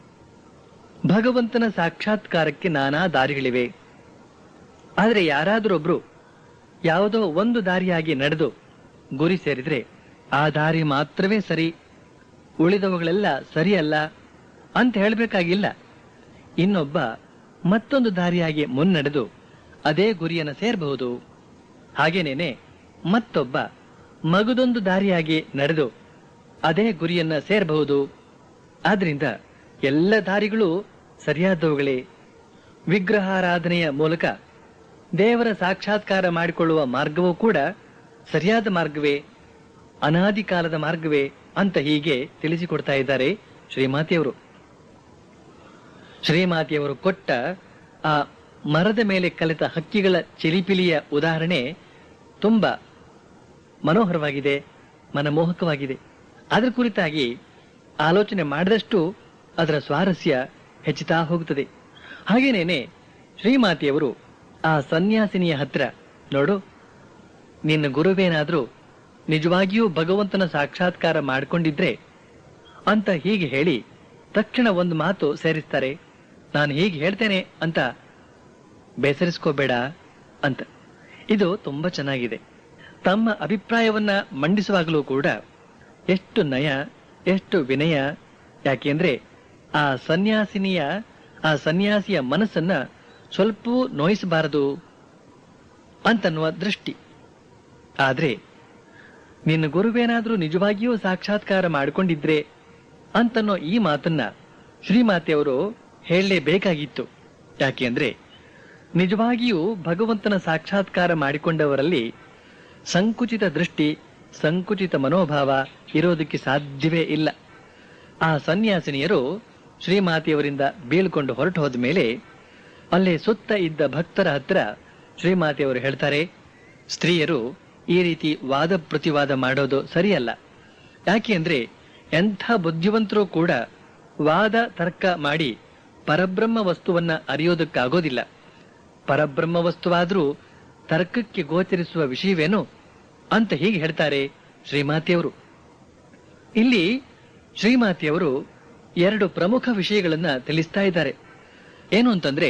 ಭಗವಂತನ ಸಾಕ್ಷಾತ್ಕಾರಕ್ಕೆ ನಾನಾ ದಾರಿಗಳಿವೆ ಆದರೆ ಯಾರಾದರೊಬ್ರು ಯಾವುದೋ ಒಂದು ದಾರಿಯಾಗಿ ನಡೆದು ಗುರಿ ಸೇರಿದ್ರೆ ಆ ದಾರಿ ಮಾತ್ರವೇ ಸರಿ ಉಳಿದವುಗಳೆಲ್ಲ ಸರಿಯಲ್ಲ ಅಂತ ಹೇಳಬೇಕಾಗಿಲ್ಲ ಇನ್ನೊಬ್ಬ ಮತ್ತೊಂದು ದಾರಿಯಾಗಿ ಮುನ್ನಡೆದು ಅದೇ ಗುರಿಯನ್ನು ಸೇರಬಹುದು ಹಾಗೇನೇನೆ ಮತ್ತೊಬ್ಬ ಮಗದೊಂದು ದಾರಿಯಾಗಿ ನಡೆದು ಅದೇ ಗುರಿಯನ್ನ ಸೇರಬಹುದು ಆದ್ರಿಂದ ಎಲ್ಲ ದಾರಿಗಳು ಸರಿಯಾದವುಗಳೇ ವಿಗ್ರಹಾರಾಧನೆಯ ಮೂಲಕ ದೇವರ ಸಾಕ್ಷಾತ್ಕಾರ ಮಾಡಿಕೊಳ್ಳುವ ಮಾರ್ಗವೂ ಕೂಡ ಸರಿಯಾದ ಮಾರ್ಗವೇ ಅನಾದಿ ಕಾಲದ ಮಾರ್ಗವೇ ಅಂತ ಹೀಗೆ ತಿಳಿಸಿಕೊಡ್ತಾ ಇದ್ದಾರೆ ಶ್ರೀಮಾತಿಯವರು ಶ್ರೀಮಾತಿಯವರು ಕೊಟ್ಟ ಆ ಮರದ ಮೇಲೆ ಕಲಿತ ಹಕ್ಕಿಗಳ ಚಿಲಿಪಿಲಿಯ ಉದಾಹರಣೆ ತುಂಬಾ ಮನೋಹರವಾಗಿದೆ ಮನಮೋಹಕವಾಗಿದೆ ಅದರ ಕುರಿತಾಗಿ ಆಲೋಚನೆ ಮಾಡಿದಷ್ಟು ಅದರ ಸ್ವಾರಸ್ಯ ಹೆಚ್ಚುತ್ತಾ ಹೋಗುತ್ತದೆ ಹಾಗೇನೇನೆ ಶ್ರೀಮಾತಿಯವರು ಆ ಸನ್ಯಾಸಿನಿಯ ಹತ್ರ ನೋಡು ನಿನ್ನ ಗುರುವೇನಾದ್ರೂ ನಿಜವಾಗಿಯೂ ಭಗವಂತನ ಸಾಕ್ಷಾತ್ಕಾರ ಮಾಡಿಕೊಂಡಿದ್ರೆ ಅಂತ ಹೀಗೆ ಹೇಳಿ ತಕ್ಷಣ ಒಂದು ಮಾತು ಸೇರಿಸ್ತಾರೆ ನಾನು ಹೀಗೆ ಹೇಳ್ತೇನೆ ಅಂತ ಬೇಸರಿಸ್ಕೋಬೇಡ ಅಂತ ಇದು ತುಂಬಾ ಚೆನ್ನಾಗಿದೆ ತಮ್ಮ ಅಭಿಪ್ರಾಯವನ್ನ ಮಂಡಿಸುವಾಗಲೂ ಕೂಡ ಎಷ್ಟು ನಯ ಎಷ್ಟು ವಿನಯ ಯಾಕೆಂದ್ರೆ ಆ ಸನ್ಯಾಸಿನಿಯ ಆ ಸನ್ಯಾಸಿಯ ಮನಸ್ಸನ್ನ ಸ್ವಲ್ಪ ನೋಯಿಸಬಾರದು ಅಂತನ್ನುವ ದೃಷ್ಟಿ ಆದ್ರೆ ನಿನ್ನ ಗುರುವೇನಾದ್ರೂ ನಿಜವಾಗಿಯೂ ಸಾಕ್ಷಾತ್ಕಾರ ಮಾಡಿಕೊಂಡಿದ್ರೆ ಅಂತನ್ನೋ ಈ ಮಾತನ್ನ ಶ್ರೀಮಾತೆಯವರು ಹೇಳಲೇಬೇಕಾಗಿತ್ತು ಯಾಕೆಂದ್ರೆ ನಿಜವಾಗಿಯೂ ಭಗವಂತನ ಸಾಕ್ಷಾತ್ಕಾರ ಮಾಡಿಕೊಂಡವರಲ್ಲಿ ಸಂಕುಚಿತ ದೃಷ್ಟಿ ಸಂಕುಚಿತ ಮನೋಭಾವ ಇರೋದಕ್ಕೆ ಸಾಧ್ಯವೇ ಇಲ್ಲ ಆ ಸನ್ಯಾಸಿನಿಯರು ಶ್ರೀಮಾತೆಯವರಿಂದ ಬೀಳ್ಕೊಂಡು ಹೊರಟು ಹೋದ ಮೇಲೆ ಅಲ್ಲೇ ಸುತ್ತ ಇದ್ದ ಭಕ್ತರ ಹತ್ರ ಶ್ರೀಮಾತೆಯವರು ಹೇಳ್ತಾರೆ ಸ್ತ್ರೀಯರು ಈ ರೀತಿ ವಾದ ಪ್ರತಿವಾದ ಮಾಡೋದು ಸರಿಯಲ್ಲ ಯಾಕೆ ಅಂದ್ರೆ ಎಂಥ ಬುದ್ಧಿವಂತರು ಕೂಡ ವಾದ ತರ್ಕ ಮಾಡಿ ಪರಬ್ರಹ್ಮ ವಸ್ತುವನ್ನ ಅರಿಯೋದಕ್ಕಾಗೋದಿಲ್ಲ ಪರಬ್ರಹ್ಮ ವಸ್ತುವಾದ್ರೂ ತರ್ಕಕ್ಕೆ ಗೋಚರಿಸುವ ವಿಷಯವೇನು ಅಂತ ಹೀಗೆ ಹೇಳ್ತಾರೆ ಶ್ರೀಮಾತೆಯವರು ಇಲ್ಲಿ ಶ್ರೀಮಾತೆಯವರು ಎರಡು ಪ್ರಮುಖ ವಿಷಯಗಳನ್ನ ತಿಳಿಸ್ತಾ ಇದ್ದಾರೆ ಏನು ಅಂತಂದ್ರೆ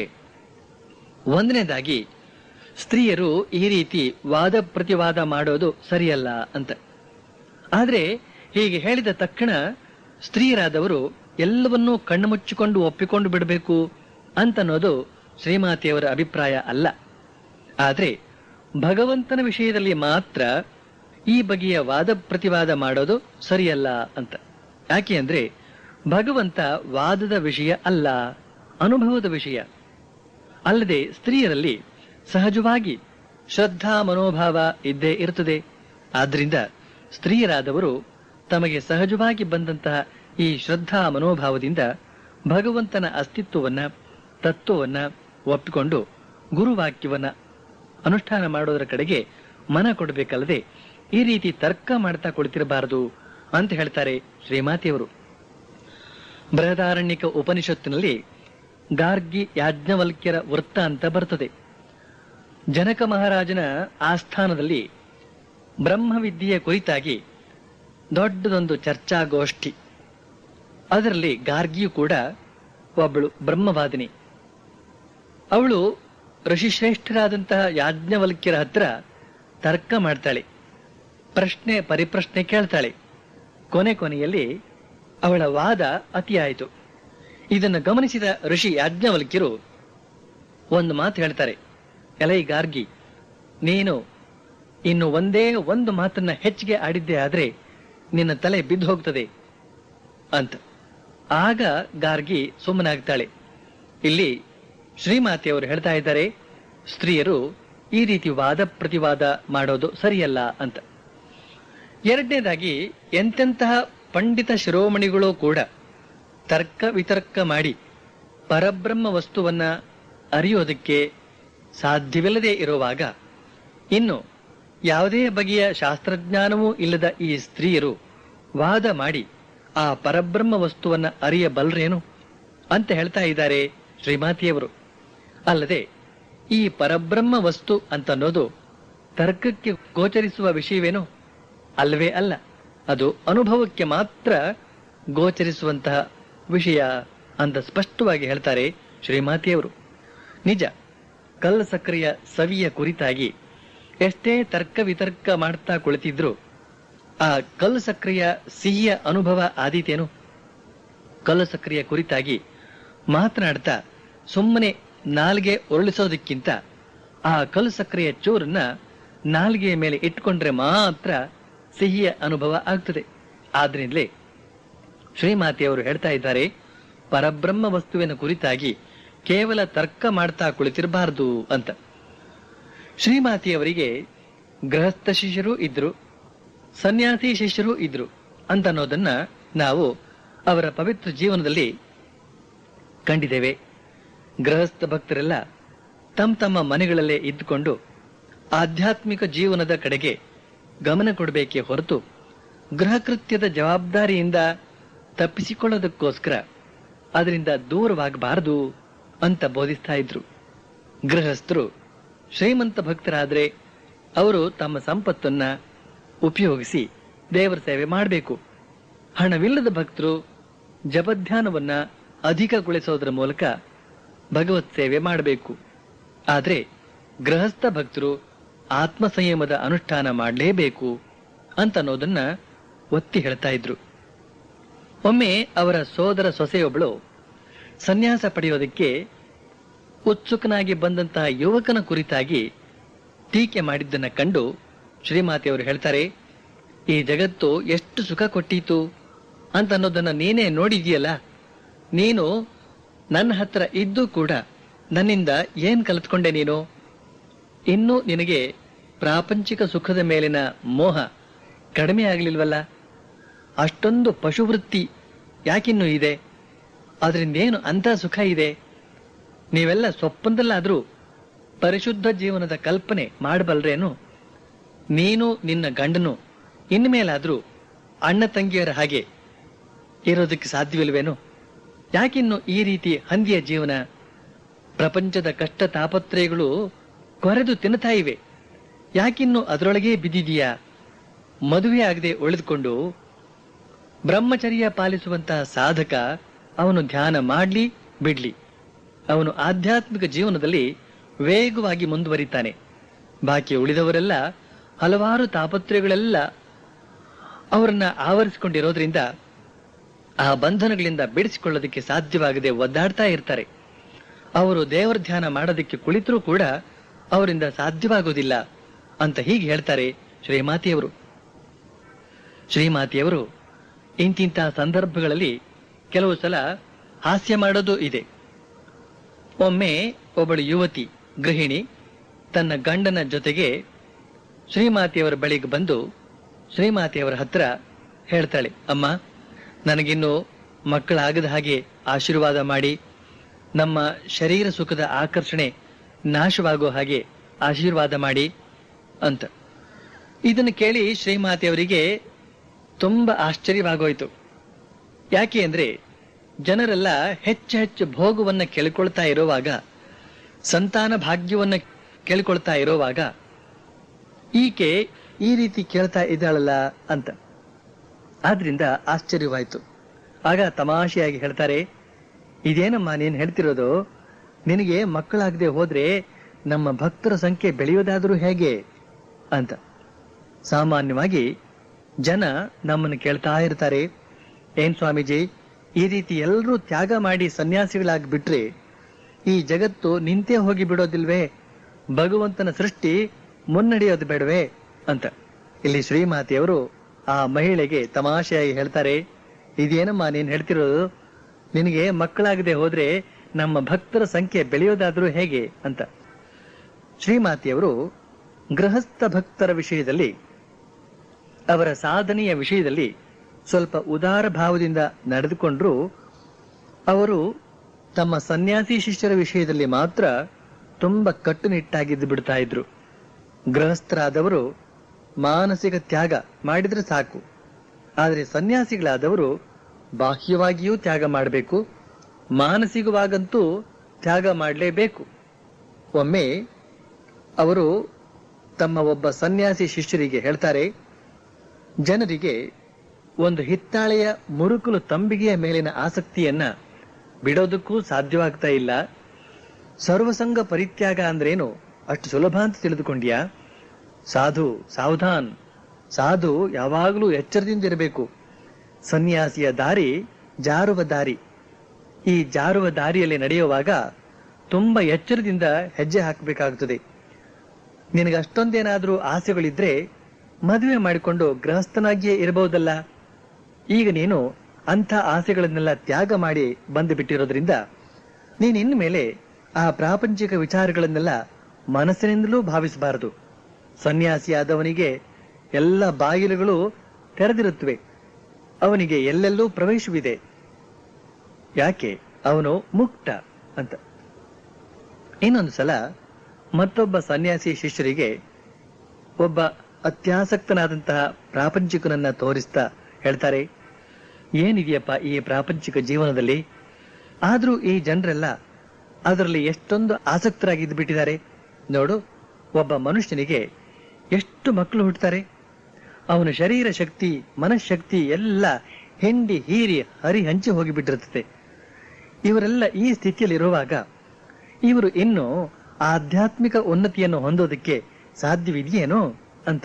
ಒಂದನೇದಾಗಿ ಸ್ತ್ರೀಯರು ಈ ರೀತಿ ವಾದ ಪ್ರತಿವಾದ ಮಾಡೋದು ಸರಿಯಲ್ಲ ಅಂತ ಆದ್ರೆ ಹೀಗೆ ಹೇಳಿದ ತಕ್ಷಣ ಸ್ತ್ರೀಯರಾದವರು ಎಲ್ಲವನ್ನೂ ಕಣ್ಣು ಮುಚ್ಚಿಕೊಂಡು ಒಪ್ಪಿಕೊಂಡು ಬಿಡಬೇಕು ಅಂತನ್ನೋದು ಶ್ರೀಮಾತೆಯವರ ಅಭಿಪ್ರಾಯ ಅಲ್ಲ ಆದ್ರೆ ಭಗವಂತನ ವಿಷಯದಲ್ಲಿ ಮಾತ್ರ ಈ ಬಗೆಯ ವಾದ ಪ್ರತಿವಾದ ಮಾಡೋದು ಸರಿಯಲ್ಲ ಅಂತ ಯಾಕೆ ಅಂದ್ರೆ ಭಗವಂತ ವಾದದ ವಿಷಯ ಅಲ್ಲ ಅನುಭವದ ವಿಷಯ ಅಲ್ಲದೆ ಸ್ತ್ರೀಯರಲ್ಲಿ ಸಹಜವಾಗಿ ಶ್ರದ್ಧಾ ಮನೋಭಾವ ಇದ್ದೇ ಇರುತ್ತದೆ ಆದ್ರಿಂದ ಸ್ತ್ರೀಯರಾದವರು ತಮಗೆ ಸಹಜವಾಗಿ ಬಂದಂತಹ ಈ ಶ್ರದ್ಧಾ ಮನೋಭಾವದಿಂದ ಭಗವಂತನ ಅಸ್ತಿತ್ವವನ್ನ ತತ್ವವನ್ನ ಒಪ್ಪಿಕೊಂಡು ಗುರುವಾಕ್ಯವನ್ನ ಅನುಷ್ಠಾನ ಮಾಡೋದರ ಕಡೆಗೆ ಮನ ಕೊಡಬೇಕಲ್ಲದೆ ಈ ರೀತಿ ತರ್ಕ ಮಾಡ್ತಾ ಕುಳಿತಿರಬಾರದು ಅಂತ ಹೇಳ್ತಾರೆ ಶ್ರೀಮಾತೆಯವರು ಬೃಹದಾರಣ್ಯಕ ಉಪನಿಷತ್ತಿನಲ್ಲಿ ಗಾರ್ಗಿ ಯಾಜ್ಞವಲ್ಕ್ಯರ ವೃತ್ತ ಅಂತ ಬರ್ತದೆ ಜನಕ ಮಹಾರಾಜನ ಆಸ್ಥಾನದಲ್ಲಿ ಬ್ರಹ್ಮವಿದ್ಯೆಯ ಕುರಿತಾಗಿ ದೊಡ್ಡದೊಂದು ಚರ್ಚಾಗೋಷ್ಠಿ ಅದರಲ್ಲಿ ಗಾರ್ಗಿಯು ಕೂಡ ಒಬ್ಬಳು ಬ್ರಹ್ಮವಾದಿನಿ ಅವಳು ಋಷಿಶ್ರೇಷ್ಠರಾದಂತಹ ಯಾಜ್ಞವಲ್ಕ್ಯರ ಹತ್ರ ತರ್ಕ ಮಾಡ್ತಾಳೆ ಪ್ರಶ್ನೆ ಪರಿಪ್ರಶ್ನೆ ಕೇಳ್ತಾಳೆ ಕೊನೆ ಕೊನೆಯಲ್ಲಿ ಅವಳ ವಾದ ಅತಿಯಾಯಿತು ಇದನ್ನು ಗಮನಿಸಿದ ಋಷಿ ಯಾಜ್ಞವಲ್ಕ್ಯರು ಒಂದು ಮಾತು ಹೇಳ್ತಾರೆ ಎಲೈ ಗಾರ್ಗಿ ನೀನು ಇನ್ನು ಒಂದೇ ಒಂದು ಮಾತನ್ನ ಹೆಚ್ಚಿಗೆ ಆಡಿದ್ದೆ ಆದ್ರೆ ನಿನ್ನ ತಲೆ ಬಿದ್ದು ಹೋಗ್ತದೆ ಅಂತ ಆಗ ಗಾರ್ಗಿ ಸುಮ್ಮನಾಗ್ತಾಳೆ ಇಲ್ಲಿ ಶ್ರೀಮಾತೆಯವರು ಹೇಳ್ತಾ ಇದ್ದಾರೆ ಸ್ತ್ರೀಯರು ಈ ರೀತಿ ವಾದ ಪ್ರತಿವಾದ ಮಾಡೋದು ಸರಿಯಲ್ಲ ಅಂತ ಎರಡನೇದಾಗಿ ಎಂತೆಂತಹ ಪಂಡಿತ ಶಿರೋಮಣಿಗಳು ಕೂಡ ತರ್ಕ ವಿತರ್ಕ ಮಾಡಿ ಪರಬ್ರಹ್ಮ ವಸ್ತುವನ್ನ ಅರಿಯೋದಕ್ಕೆ ಸಾಧ್ಯವಿಲ್ಲದೆ ಇರುವಾಗ ಇನ್ನು ಯಾವುದೇ ಬಗೆಯ ಶಾಸ್ತ್ರಜ್ಞಾನವೂ ಇಲ್ಲದ ಈ ಸ್ತ್ರೀಯರು ವಾದ ಮಾಡಿ ಆ ಪರಬ್ರಹ್ಮ ವಸ್ತುವನ್ನ ಅರಿಯಬಲ್ರೇನು ಅಂತ ಹೇಳ್ತಾ ಇದ್ದಾರೆ ಶ್ರೀಮಾತಿಯವರು ಅಲ್ಲದೆ ಈ ಪರಬ್ರಹ್ಮ ವಸ್ತು ಅಂತನ್ನೋದು ತರ್ಕಕ್ಕೆ ಗೋಚರಿಸುವ ವಿಷಯವೇನು ಅಲ್ಲವೇ ಅಲ್ಲ ಅದು ಅನುಭವಕ್ಕೆ ಮಾತ್ರ ಗೋಚರಿಸುವಂತಹ ವಿಷಯ ಅಂತ ಸ್ಪಷ್ಟವಾಗಿ ಹೇಳ್ತಾರೆ ಶ್ರೀಮಾತಿಯವರು ನಿಜ ಕಲ್ಲ ಸಕ್ಕರೆಯ ಸವಿಯ ಕುರಿತಾಗಿ ಎಷ್ಟೇ ತರ್ಕ ವಿತರ್ಕ ಮಾಡ್ತಾ ಕುಳಿತಿದ್ರು ಆ ಕಲ್ಲು ಸಕ್ಕರೆಯ ಸಿಹಿಯ ಅನುಭವ ಆದೀತೇನು ಕಲ್ಲು ಸಕ್ಕರೆಯ ಕುರಿತಾಗಿ ಮಾತನಾಡ್ತಾ ಸುಮ್ಮನೆ ನಾಲ್ಗೆ ಉರುಳಿಸೋದಕ್ಕಿಂತ ಆ ಕಲ್ಲು ಸಕ್ಕರೆಯ ಚೂರನ್ನ ನಾಲ್ಗೆಯ ಮೇಲೆ ಇಟ್ಕೊಂಡ್ರೆ ಮಾತ್ರ ಸಿಹಿಯ ಅನುಭವ ಆಗ್ತದೆ ಆದ್ರಿಂದಲೇ ಶ್ರೀಮಾತೆಯವರು ಹೇಳ್ತಾ ಇದ್ದಾರೆ ಪರಬ್ರಹ್ಮ ವಸ್ತುವಿನ ಕುರಿತಾಗಿ ಕೇವಲ ತರ್ಕ ಮಾಡ್ತಾ ಕುಳಿತಿರಬಾರದು ಅಂತ ಶ್ರೀಮಾತೆಯವರಿಗೆ ಗೃಹಸ್ಥ ಶಿಷ್ಯರು ಇದ್ರು ಸನ್ಯಾಸಿ ಶಿಷ್ಯರು ಇದ್ರು ಅಂತ ಅನ್ನೋದನ್ನ ನಾವು ಅವರ ಪವಿತ್ರ ಜೀವನದಲ್ಲಿ ಕಂಡಿದ್ದೇವೆ ಗೃಹಸ್ಥ ಭಕ್ತರೆಲ್ಲ ತಮ್ಮ ತಮ್ಮ ಮನೆಗಳಲ್ಲೇ ಇದ್ದುಕೊಂಡು ಆಧ್ಯಾತ್ಮಿಕ ಜೀವನದ ಕಡೆಗೆ ಗಮನ ಕೊಡಬೇಕೇ ಹೊರತು ಗೃಹಕೃತ್ಯದ ಜವಾಬ್ದಾರಿಯಿಂದ ತಪ್ಪಿಸಿಕೊಳ್ಳೋದಕ್ಕೋಸ್ಕರ ಅದರಿಂದ ದೂರವಾಗಬಾರದು ಅಂತ ಬೋಧಿಸ್ತಾ ಇದ್ರು ಗೃಹಸ್ಥರು ಶ್ರೀಮಂತ ಭಕ್ತರಾದ್ರೆ ಅವರು ತಮ್ಮ ಸಂಪತ್ತನ್ನ ಉಪಯೋಗಿಸಿ ದೇವರ ಸೇವೆ ಮಾಡಬೇಕು ಹಣವಿಲ್ಲದ ಭಕ್ತರು ಜಪಧ್ಯಾನವನ್ನ ಅಧಿಕಗೊಳಿಸೋದರ ಮೂಲಕ ಭಗವತ್ ಸೇವೆ ಮಾಡಬೇಕು ಆದ್ರೆ ಗೃಹಸ್ಥ ಭಕ್ತರು ಆತ್ಮ ಸಂಯಮದ ಅನುಷ್ಠಾನ ಮಾಡಲೇಬೇಕು ಅಂತ ಅನ್ನೋದನ್ನ ಒತ್ತಿ ಹೇಳ್ತಾ ಇದ್ರು ಒಮ್ಮೆ ಅವರ ಸೋದರ ಸೊಸೆಯೊಬ್ಬಳು ಸನ್ಯಾಸ ಪಡೆಯೋದಕ್ಕೆ ಉತ್ಸುಕನಾಗಿ ಬಂದಂತಹ ಯುವಕನ ಕುರಿತಾಗಿ ಟೀಕೆ ಮಾಡಿದ್ದನ್ನ ಕಂಡು ಶ್ರೀಮಾತೆಯವರು ಹೇಳ್ತಾರೆ ಈ ಜಗತ್ತು ಎಷ್ಟು ಸುಖ ಕೊಟ್ಟೀತು ಅಂತ ಅನ್ನೋದನ್ನ ನೀನೇ ನೋಡಿದೀಯಲ್ಲ ನೀನು ನನ್ನ ಹತ್ರ ಇದ್ದು ಕೂಡ ನನ್ನಿಂದ ಏನ್ ಕಲಿತ್ಕೊಂಡೆ ನೀನು ಇನ್ನೂ ನಿನಗೆ ಪ್ರಾಪಂಚಿಕ ಸುಖದ ಮೇಲಿನ ಮೋಹ ಕಡಿಮೆ ಆಗಲಿಲ್ವಲ್ಲ ಅಷ್ಟೊಂದು ಪಶುವೃತ್ತಿ ಯಾಕಿನ್ನೂ ಇದೆ ಅದರಿಂದ ಏನು ಅಂತ ಸುಖ ಇದೆ ನೀವೆಲ್ಲ ಸ್ವಪ್ನದಲ್ಲಾದ್ರೂ ಪರಿಶುದ್ಧ ಜೀವನದ ಕಲ್ಪನೆ ಮಾಡಬಲ್ರೇನು ನೀನು ನಿನ್ನ ಗಂಡನು ಇನ್ಮೇಲಾದ್ರೂ ಅಣ್ಣ ತಂಗಿಯರ ಹಾಗೆ ಇರೋದಕ್ಕೆ ಸಾಧ್ಯವಿಲ್ವೇನು ಯಾಕಿನ್ನು ಈ ರೀತಿ ಹಂದಿಯ ಜೀವನ ಪ್ರಪಂಚದ ಕಷ್ಟ ತಾಪತ್ರಯಗಳು ಕೊರೆದು ತಿನ್ನುತ್ತಾ ಇವೆ ಯಾಕಿನ್ನು ಅದರೊಳಗೆ ಬಿದ್ದಿದೀಯಾ ಮದುವೆ ಆಗದೆ ಉಳಿದುಕೊಂಡು ಬ್ರಹ್ಮಚರ್ಯ ಪಾಲಿಸುವಂತಹ ಸಾಧಕ ಅವನು ಧ್ಯಾನ ಮಾಡ್ಲಿ ಬಿಡ್ಲಿ ಅವನು ಆಧ್ಯಾತ್ಮಿಕ ಜೀವನದಲ್ಲಿ ವೇಗವಾಗಿ ಮುಂದುವರಿತಾನೆ ಬಾಕಿ ಉಳಿದವರೆಲ್ಲ ಹಲವಾರು ತಾಪತ್ರಯಗಳೆಲ್ಲ ಅವರನ್ನ ಆವರಿಸಿಕೊಂಡಿರೋದ್ರಿಂದ ಆ ಬಂಧನಗಳಿಂದ ಬಿಡಿಸಿಕೊಳ್ಳೋದಕ್ಕೆ ಸಾಧ್ಯವಾಗದೆ ಒದ್ದಾಡ್ತಾ ಇರ್ತಾರೆ ಅವರು ದೇವರ ಧ್ಯಾನ ಮಾಡೋದಕ್ಕೆ ಕುಳಿತರೂ ಕೂಡ ಅವರಿಂದ ಸಾಧ್ಯವಾಗೋದಿಲ್ಲ ಅಂತ ಹೀಗೆ ಹೇಳ್ತಾರೆ ಶ್ರೀಮಾತೆಯವರು ಶ್ರೀಮಾತೆಯವರು ಇಂತಿಂಥ ಸಂದರ್ಭಗಳಲ್ಲಿ ಕೆಲವು ಸಲ ಹಾಸ್ಯ ಮಾಡೋದು ಇದೆ ಒಮ್ಮೆ ಒಬ್ಬಳು ಯುವತಿ ಗೃಹಿಣಿ ತನ್ನ ಗಂಡನ ಜೊತೆಗೆ ಶ್ರೀಮಾತೆಯವರ ಬಳಿಗೆ ಬಂದು ಶ್ರೀಮಾತೆಯವರ ಹತ್ರ ಹೇಳ್ತಾಳೆ ಅಮ್ಮ ನನಗಿನ್ನು ಮಕ್ಕಳಾಗದ ಹಾಗೆ ಆಶೀರ್ವಾದ ಮಾಡಿ ನಮ್ಮ ಶರೀರ ಸುಖದ ಆಕರ್ಷಣೆ ನಾಶವಾಗೋ ಹಾಗೆ ಆಶೀರ್ವಾದ ಮಾಡಿ ಅಂತ ಇದನ್ನು ಕೇಳಿ ಶ್ರೀಮಾತೆಯವರಿಗೆ ತುಂಬಾ ಆಶ್ಚರ್ಯವಾಗೋಯ್ತು ಯಾಕೆ ಅಂದ್ರೆ ಜನರೆಲ್ಲ ಹೆಚ್ಚು ಹೆಚ್ಚು ಭೋಗವನ್ನ ಕೇಳಿಕೊಳ್ತಾ ಇರುವಾಗ ಸಂತಾನ ಭಾಗ್ಯವನ್ನ ಕೇಳಿಕೊಳ್ತಾ ಇರುವಾಗ ಈಕೆ ಈ ರೀತಿ ಕೇಳ್ತಾ ಇದ್ದಾಳಲ್ಲ ಅಂತ ಆದ್ರಿಂದ ಆಶ್ಚರ್ಯವಾಯ್ತು ಆಗ ತಮಾಷೆಯಾಗಿ ಹೇಳ್ತಾರೆ ಇದೇನಮ್ಮ ನೀನ್ ಹೇಳ್ತಿರೋದು ನಿನಗೆ ಮಕ್ಕಳಾಗದೆ ಹೋದ್ರೆ ನಮ್ಮ ಭಕ್ತರ ಸಂಖ್ಯೆ ಬೆಳೆಯೋದಾದ್ರೂ ಹೇಗೆ ಅಂತ ಸಾಮಾನ್ಯವಾಗಿ ಜನ ನಮ್ಮನ್ನು ಕೇಳ್ತಾ ಇರ್ತಾರೆ ಏನ್ ಸ್ವಾಮೀಜಿ ಈ ರೀತಿ ಎಲ್ಲರೂ ತ್ಯಾಗ ಮಾಡಿ ಸನ್ಯಾಸಿಗಳಾಗಿ ಬಿಟ್ರೆ ಈ ಜಗತ್ತು ನಿಂತೇ ಹೋಗಿ ಬಿಡೋದಿಲ್ವೇ ಭಗವಂತನ ಸೃಷ್ಟಿ ಮುನ್ನಡೆಯೋದು ಬೇಡವೇ ಅಂತ ಇಲ್ಲಿ ಶ್ರೀಮಾತೆಯವರು ಆ ಮಹಿಳೆಗೆ ತಮಾಷೆಯಾಗಿ ಹೇಳ್ತಾರೆ ಇದೇನಮ್ಮ ನೀನ್ ಹೇಳ್ತಿರೋದು ನಿನಗೆ ಮಕ್ಕಳಾಗದೆ ಹೋದ್ರೆ ನಮ್ಮ ಭಕ್ತರ ಸಂಖ್ಯೆ ಬೆಳೆಯೋದಾದ್ರೂ ಹೇಗೆ ಅಂತ ಶ್ರೀಮಾತೆಯವರು ಗೃಹಸ್ಥ ಭಕ್ತರ ವಿಷಯದಲ್ಲಿ ಅವರ ಸಾಧನೆಯ ವಿಷಯದಲ್ಲಿ ಸ್ವಲ್ಪ ಉದಾರ ಭಾವದಿಂದ ನಡೆದುಕೊಂಡ್ರು ಅವರು ತಮ್ಮ ಸನ್ಯಾಸಿ ಶಿಷ್ಯರ ವಿಷಯದಲ್ಲಿ ಮಾತ್ರ ತುಂಬಾ ಕಟ್ಟುನಿಟ್ಟಾಗಿದ್ದು ಬಿಡ್ತಾ ಇದ್ರು ಗೃಹಸ್ಥರಾದವರು ಮಾನಸಿಕ ತ್ಯಾಗ ಮಾಡಿದ್ರೆ ಸಾಕು ಆದರೆ ಸನ್ಯಾಸಿಗಳಾದವರು ಬಾಹ್ಯವಾಗಿಯೂ ತ್ಯಾಗ ಮಾಡಬೇಕು ಮಾನಸಿಕವಾಗಂತೂ ತ್ಯಾಗ ಮಾಡಲೇಬೇಕು ಒಮ್ಮೆ ಅವರು ತಮ್ಮ ಒಬ್ಬ ಸನ್ಯಾಸಿ ಶಿಷ್ಯರಿಗೆ ಹೇಳ್ತಾರೆ ಜನರಿಗೆ ಒಂದು ಹಿತ್ತಾಳೆಯ ಮುರುಕುಲು ತಂಬಿಗೆಯ ಮೇಲಿನ ಆಸಕ್ತಿಯನ್ನ ಬಿಡೋದಕ್ಕೂ ಸಾಧ್ಯವಾಗ್ತಾ ಇಲ್ಲ ಸರ್ವಸಂಗ ಪರಿತ್ಯಾಗ ಅಂದ್ರೇನು ಅಷ್ಟು ಸುಲಭ ಅಂತ ತಿಳಿದುಕೊಂಡ್ಯಾ ಸಾಧು ಸಾವಧಾನ್ ಸಾಧು ಯಾವಾಗಲೂ ಎಚ್ಚರದಿಂದ ಇರಬೇಕು ಸನ್ಯಾಸಿಯ ದಾರಿ ಜಾರುವ ದಾರಿ ಈ ಜಾರುವ ದಾರಿಯಲ್ಲಿ ನಡೆಯುವಾಗ ತುಂಬಾ ಎಚ್ಚರದಿಂದ ಹೆಜ್ಜೆ ಹಾಕಬೇಕಾಗುತ್ತದೆ ನಿನಗೆ ಅಷ್ಟೊಂದೇನಾದ್ರೂ ಆಸೆಗಳಿದ್ರೆ ಮದುವೆ ಮಾಡಿಕೊಂಡು ಗೃಹಸ್ಥನಾಗಿಯೇ ಇರಬಹುದಲ್ಲ ಈಗ ನೀನು ಅಂಥ ಆಸೆಗಳನ್ನೆಲ್ಲ ತ್ಯಾಗ ಮಾಡಿ ಬಂದು ಬಿಟ್ಟಿರೋದ್ರಿಂದ ನೀನು ಇನ್ಮೇಲೆ ಆ ಪ್ರಾಪಂಚಿಕ ವಿಚಾರಗಳನ್ನೆಲ್ಲ ಮನಸ್ಸಿನಿಂದಲೂ ಭಾವಿಸಬಾರದು ಸನ್ಯಾಸಿಯಾದವನಿಗೆ ಎಲ್ಲ ಬಾಗಿಲುಗಳು ತೆರೆದಿರುತ್ತವೆ ಅವನಿಗೆ ಎಲ್ಲೆಲ್ಲೂ ಪ್ರವೇಶವಿದೆ ಯಾಕೆ ಅವನು ಮುಕ್ತ ಅಂತ ಇನ್ನೊಂದು ಸಲ ಮತ್ತೊಬ್ಬ ಸನ್ಯಾಸಿ ಶಿಷ್ಯರಿಗೆ ಒಬ್ಬ ಅತ್ಯಾಸಕ್ತನಾದಂತಹ ಪ್ರಾಪಂಚಿಕನನ್ನ ತೋರಿಸ್ತಾ ಹೇಳ್ತಾರೆ ಏನಿದೆಯಪ್ಪ ಈ ಪ್ರಾಪಂಚಿಕ ಜೀವನದಲ್ಲಿ ಆದ್ರೂ ಈ ಜನರೆಲ್ಲ ಅದರಲ್ಲಿ ಎಷ್ಟೊಂದು ಆಸಕ್ತರಾಗಿದ್ದು ಬಿಟ್ಟಿದ್ದಾರೆ ನೋಡು ಒಬ್ಬ ಮನುಷ್ಯನಿಗೆ ಎಷ್ಟು ಮಕ್ಕಳು ಹುಟ್ಟುತ್ತಾರೆ ಅವನ ಶರೀರ ಶಕ್ತಿ ಮನಃಶಕ್ತಿ ಎಲ್ಲ ಹೆಂಡಿ ಹೀರಿ ಹರಿ ಹಂಚಿ ಹೋಗಿಬಿಟ್ಟಿರುತ್ತದೆ ಇವರೆಲ್ಲ ಈ ಸ್ಥಿತಿಯಲ್ಲಿರುವಾಗ ಇವರು ಇನ್ನು ಆಧ್ಯಾತ್ಮಿಕ ಉನ್ನತಿಯನ್ನು ಹೊಂದೋದಕ್ಕೆ ಸಾಧ್ಯವಿದೆಯೇನೋ ಅಂತ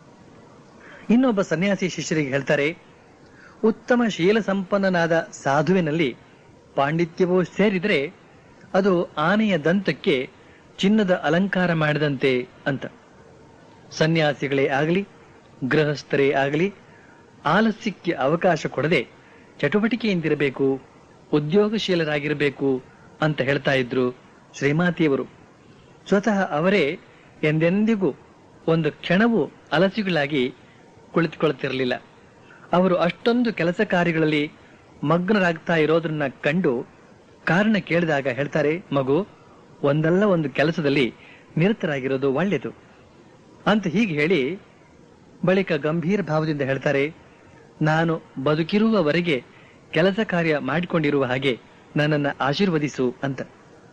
ಇನ್ನೊಬ್ಬ ಸನ್ಯಾಸಿ ಶಿಷ್ಯರಿಗೆ ಹೇಳ್ತಾರೆ ಉತ್ತಮ ಶೀಲ ಸಂಪನ್ನನಾದ ಸಾಧುವಿನಲ್ಲಿ ಪಾಂಡಿತ್ಯವೂ ಸೇರಿದರೆ ಅದು ಆನೆಯ ದಂತಕ್ಕೆ ಚಿನ್ನದ ಅಲಂಕಾರ ಮಾಡಿದಂತೆ ಅಂತ ಸನ್ಯಾಸಿಗಳೇ ಆಗಲಿ ಗೃಹಸ್ಥರೇ ಆಗಲಿ ಆಲಸ್ಯಕ್ಕೆ ಅವಕಾಶ ಕೊಡದೆ ಚಟುವಟಿಕೆಯಿಂದಿರಬೇಕು ಉದ್ಯೋಗಶೀಲರಾಗಿರಬೇಕು ಅಂತ ಹೇಳ್ತಾ ಇದ್ರು ಶ್ರೀಮಾತಿಯವರು ಸ್ವತಃ ಅವರೇ ಎಂದೆಂದಿಗೂ ಒಂದು ಕ್ಷಣವೂ ಅಲಸಿಗಳಾಗಿ ಕುಳಿತುಕೊಳ್ಳುತ್ತಿರಲಿಲ್ಲ ಅವರು ಅಷ್ಟೊಂದು ಕೆಲಸ ಕಾರ್ಯಗಳಲ್ಲಿ ಮಗ್ನರಾಗ್ತಾ ಇರೋದನ್ನ ಕಂಡು ಕಾರಣ ಕೇಳಿದಾಗ ಹೇಳ್ತಾರೆ ಮಗು ಒಂದಲ್ಲ ಒಂದು ಕೆಲಸದಲ್ಲಿ ನಿರತರಾಗಿರೋದು ಒಳ್ಳೆಯದು ಅಂತ ಹೀಗೆ ಹೇಳಿ ಬಳಿಕ ಗಂಭೀರ ಭಾವದಿಂದ ಹೇಳ್ತಾರೆ ನಾನು ಬದುಕಿರುವವರೆಗೆ ಕೆಲಸ ಕಾರ್ಯ ಮಾಡಿಕೊಂಡಿರುವ ಹಾಗೆ ನನ್ನನ್ನ ಆಶೀರ್ವದಿಸು ಅಂತ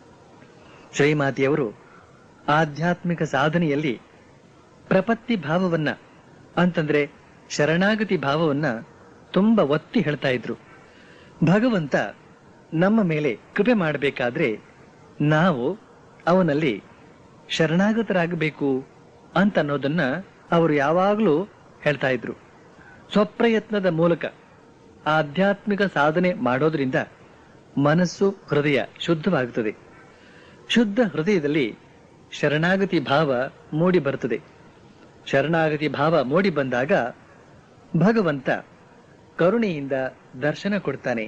ಶ್ರೀಮಾತಿಯವರು ಆಧ್ಯಾತ್ಮಿಕ ಸಾಧನೆಯಲ್ಲಿ ಪ್ರಪತ್ತಿ ಭಾವವನ್ನ ಅಂತಂದ್ರೆ ಶರಣಾಗತಿ ಭಾವವನ್ನ ತುಂಬಾ ಒತ್ತಿ ಹೇಳ್ತಾ ಇದ್ರು ಭಗವಂತ ನಮ್ಮ ಮೇಲೆ ಕೃಪೆ ಮಾಡಬೇಕಾದ್ರೆ ನಾವು ಅವನಲ್ಲಿ ಶರಣಾಗತರಾಗಬೇಕು ಅಂತ ಅನ್ನೋದನ್ನ ಅವರು ಯಾವಾಗಲೂ ಹೇಳ್ತಾ ಇದ್ರು ಸ್ವಪ್ರಯತ್ನದ ಮೂಲಕ ಆಧ್ಯಾತ್ಮಿಕ ಸಾಧನೆ ಮಾಡೋದ್ರಿಂದ ಮನಸ್ಸು ಹೃದಯ ಶುದ್ಧವಾಗುತ್ತದೆ ಶುದ್ಧ ಹೃದಯದಲ್ಲಿ ಶರಣಾಗತಿ ಭಾವ ಮೂಡಿ ಬರುತ್ತದೆ ಶರಣಾಗತಿ ಭಾವ ಮೂಡಿ ಬಂದಾಗ ಭಗವಂತ ಕರುಣೆಯಿಂದ ದರ್ಶನ ಕೊಡ್ತಾನೆ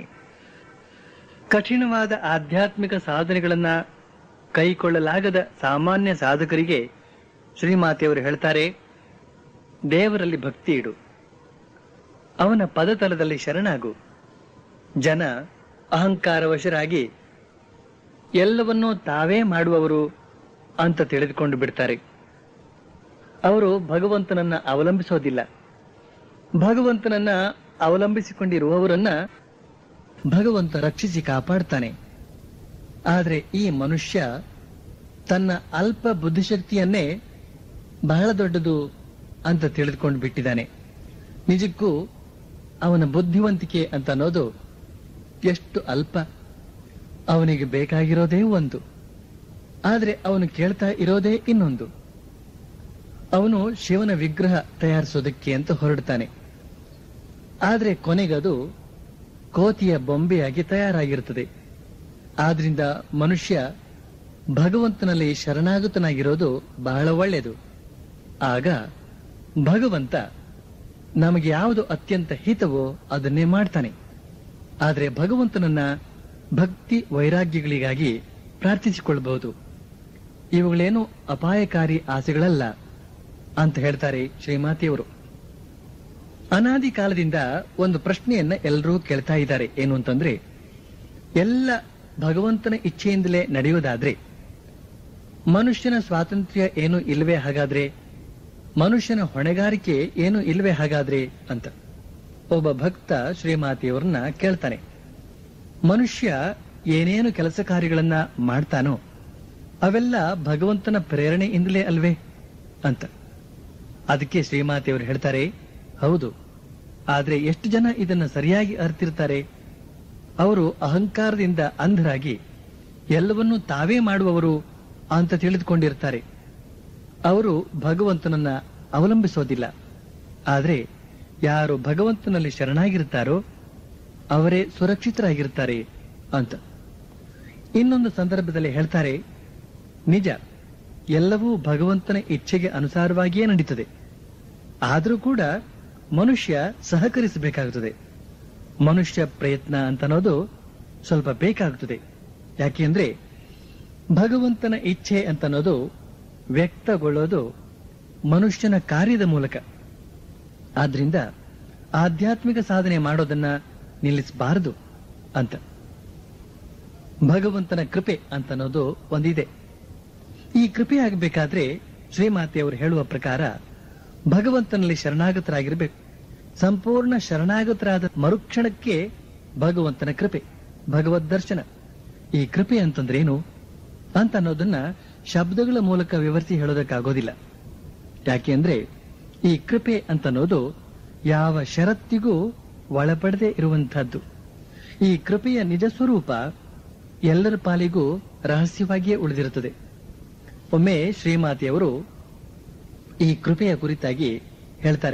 ಕಠಿಣವಾದ ಆಧ್ಯಾತ್ಮಿಕ ಸಾಧನೆಗಳನ್ನ ಕೈಕೊಳ್ಳಲಾಗದ ಸಾಮಾನ್ಯ ಸಾಧಕರಿಗೆ ಶ್ರೀಮಾತೆಯವರು ಹೇಳ್ತಾರೆ ದೇವರಲ್ಲಿ ಭಕ್ತಿ ಇಡು ಅವನ ಪದತಲದಲ್ಲಿ ಶರಣಾಗು ಜನ ಅಹಂಕಾರವಶರಾಗಿ ಎಲ್ಲವನ್ನೂ ತಾವೇ ಮಾಡುವವರು ಅಂತ ತಿಳಿದುಕೊಂಡು ಬಿಡ್ತಾರೆ ಅವರು ಭಗವಂತನನ್ನ ಅವಲಂಬಿಸೋದಿಲ್ಲ ಭಗವಂತನನ್ನ ಅವಲಂಬಿಸಿಕೊಂಡಿರುವವರನ್ನ ಭಗವಂತ ರಕ್ಷಿಸಿ ಕಾಪಾಡ್ತಾನೆ ಆದರೆ ಈ ಮನುಷ್ಯ ತನ್ನ ಅಲ್ಪ ಬುದ್ಧಿಶಕ್ತಿಯನ್ನೇ ಬಹಳ ದೊಡ್ಡದು ಅಂತ ತಿಳಿದುಕೊಂಡು ಬಿಟ್ಟಿದ್ದಾನೆ ನಿಜಕ್ಕೂ ಅವನ ಬುದ್ಧಿವಂತಿಕೆ ಅಂತ ಅನ್ನೋದು ಎಷ್ಟು ಅಲ್ಪ ಅವನಿಗೆ ಬೇಕಾಗಿರೋದೇ ಒಂದು ಆದ್ರೆ ಅವನು ಕೇಳ್ತಾ ಇರೋದೇ ಇನ್ನೊಂದು ಅವನು ಶಿವನ ವಿಗ್ರಹ ತಯಾರಿಸೋದಕ್ಕೆ ಅಂತ ಹೊರಡ್ತಾನೆ ಆದ್ರೆ ಕೊನೆಗದು ಕೋತಿಯ ಬೊಂಬೆಯಾಗಿ ತಯಾರಾಗಿರುತ್ತದೆ ಆದ್ರಿಂದ ಮನುಷ್ಯ ಭಗವಂತನಲ್ಲಿ ಶರಣಾಗತನಾಗಿರೋದು ಬಹಳ ಒಳ್ಳೆಯದು ಆಗ ಭಗವಂತ ನಮಗೆ ಯಾವುದು ಅತ್ಯಂತ ಹಿತವೋ ಅದನ್ನೇ ಮಾಡ್ತಾನೆ ಆದರೆ ಭಗವಂತನನ್ನ ಭಕ್ತಿ ವೈರಾಗ್ಯಗಳಿಗಾಗಿ ಪ್ರಾರ್ಥಿಸಿಕೊಳ್ಳಬಹುದು ಇವುಗಳೇನು ಅಪಾಯಕಾರಿ ಆಸೆಗಳಲ್ಲ ಅಂತ ಹೇಳ್ತಾರೆ ಶ್ರೀಮಾತಿಯವರು ಅನಾದಿ ಕಾಲದಿಂದ ಒಂದು ಪ್ರಶ್ನೆಯನ್ನ ಎಲ್ಲರೂ ಕೇಳ್ತಾ ಇದ್ದಾರೆ ಏನು ಅಂತಂದ್ರೆ ಎಲ್ಲ ಭಗವಂತನ ಇಚ್ಛೆಯಿಂದಲೇ ನಡೆಯುವುದಾದ್ರೆ ಮನುಷ್ಯನ ಸ್ವಾತಂತ್ರ್ಯ ಏನು ಇಲ್ವೇ ಹಾಗಾದ್ರೆ ಮನುಷ್ಯನ ಹೊಣೆಗಾರಿಕೆ ಏನು ಇಲ್ವೇ ಹಾಗಾದ್ರೆ ಅಂತ ಒಬ್ಬ ಭಕ್ತ ಶ್ರೀಮಾತಿಯವರನ್ನ ಕೇಳ್ತಾನೆ ಮನುಷ್ಯ ಏನೇನು ಕೆಲಸ ಕಾರ್ಯಗಳನ್ನ ಮಾಡ್ತಾನೋ ಅವೆಲ್ಲ ಭಗವಂತನ ಪ್ರೇರಣೆಯಿಂದಲೇ ಅಲ್ವೇ ಅಂತ ಅದಕ್ಕೆ ಶ್ರೀಮಾತಿಯವರು ಹೇಳ್ತಾರೆ ಹೌದು ಆದ್ರೆ ಎಷ್ಟು ಜನ ಇದನ್ನ ಸರಿಯಾಗಿ ಅರ್ತಿರ್ತಾರೆ ಅವರು ಅಹಂಕಾರದಿಂದ ಅಂಧರಾಗಿ ಎಲ್ಲವನ್ನೂ ತಾವೇ ಮಾಡುವವರು ಅಂತ ತಿಳಿದುಕೊಂಡಿರ್ತಾರೆ ಅವರು ಭಗವಂತನನ್ನ ಅವಲಂಬಿಸೋದಿಲ್ಲ ಆದ್ರೆ ಯಾರು ಭಗವಂತನಲ್ಲಿ ಶರಣಾಗಿರ್ತಾರೋ ಅವರೇ ಸುರಕ್ಷಿತರಾಗಿರ್ತಾರೆ ಅಂತ ಇನ್ನೊಂದು ಸಂದರ್ಭದಲ್ಲಿ ಹೇಳ್ತಾರೆ ನಿಜ ಎಲ್ಲವೂ ಭಗವಂತನ ಇಚ್ಛೆಗೆ ಅನುಸಾರವಾಗಿಯೇ ನಡೀತದೆ ಆದರೂ ಕೂಡ ಮನುಷ್ಯ ಸಹಕರಿಸಬೇಕಾಗುತ್ತದೆ ಮನುಷ್ಯ ಪ್ರಯತ್ನ ಅಂತ ಅನ್ನೋದು ಸ್ವಲ್ಪ ಬೇಕಾಗುತ್ತದೆ ಯಾಕೆಂದ್ರೆ ಭಗವಂತನ ಇಚ್ಛೆ ಅಂತ ಅನ್ನೋದು ವ್ಯಕ್ತಗೊಳ್ಳೋದು ಮನುಷ್ಯನ ಕಾರ್ಯದ ಮೂಲಕ ಆದ್ರಿಂದ ಆಧ್ಯಾತ್ಮಿಕ ಸಾಧನೆ ಮಾಡೋದನ್ನ ನಿಲ್ಲಿಸಬಾರದು ಅಂತ ಭಗವಂತನ ಕೃಪೆ ಅಂತ ಅನ್ನೋದು ಒಂದಿದೆ ಈ ಕೃಪೆ ಆಗಬೇಕಾದ್ರೆ ಶ್ರೀಮಾತೆಯವರು ಹೇಳುವ ಪ್ರಕಾರ ಭಗವಂತನಲ್ಲಿ ಶರಣಾಗತರಾಗಿರ್ಬೇಕು ಸಂಪೂರ್ಣ ಶರಣಾಗತರಾದ ಮರುಕ್ಷಣಕ್ಕೆ ಭಗವಂತನ ಕೃಪೆ ಭಗವದ್ ದರ್ಶನ ಈ ಕೃಪೆ ಅಂತಂದ್ರೇನು ಅಂತ ಅನ್ನೋದನ್ನ ಶಬ್ದಗಳ ಮೂಲಕ ವಿವರಿಸಿ ಹೇಳೋದಕ್ಕಾಗೋದಿಲ್ಲ ಯಾಕೆಂದ್ರೆ ಈ ಕೃಪೆ ಅಂತ ಅನ್ನೋದು ಯಾವ ಷರತ್ತಿಗೂ ಒಳಪಡದೆ ಇರುವಂತಹದ್ದು ಈ ಕೃಪೆಯ ನಿಜ ಸ್ವರೂಪ ಎಲ್ಲರ ಪಾಲಿಗೂ ರಹಸ್ಯವಾಗಿಯೇ ಉಳಿದಿರುತ್ತದೆ ಒಮ್ಮೆ ಶ್ರೀಮಾತೆಯವರು ಈ ಕೃಪೆಯ ಕುರಿತಾಗಿ ಹೇಳ್ತಾರೆ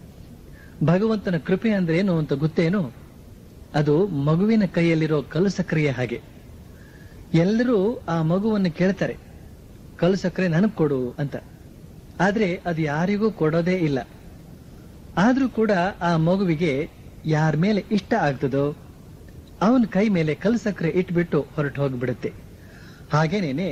ಭಗವಂತನ ಕೃಪೆ ಅಂದ್ರೆ ಏನು ಅಂತ ಗೊತ್ತೇನು ಅದು ಮಗುವಿನ ಕೈಯಲ್ಲಿರೋ ಕಲ್ಲು ಸಕ್ಕರೆಯ ಹಾಗೆ ಎಲ್ಲರೂ ಆ ಮಗುವನ್ನು ಕೇಳ್ತಾರೆ ಕಲ್ಲು ಸಕ್ಕರೆ ನನಗ್ ಕೊಡು ಅಂತ ಆದ್ರೆ ಅದು ಯಾರಿಗೂ ಕೊಡೋದೇ ಇಲ್ಲ ಆದ್ರೂ ಕೂಡ ಆ ಮಗುವಿಗೆ ಯಾರ ಮೇಲೆ ಇಷ್ಟ ಆಗ್ತದೋ ಅವನ ಕೈ ಮೇಲೆ ಕಲ್ಲು ಸಕ್ಕರೆ ಇಟ್ಬಿಟ್ಟು ಹೊರಟು ಹೋಗ್ಬಿಡುತ್ತೆ ಹಾಗೇನೇನೆ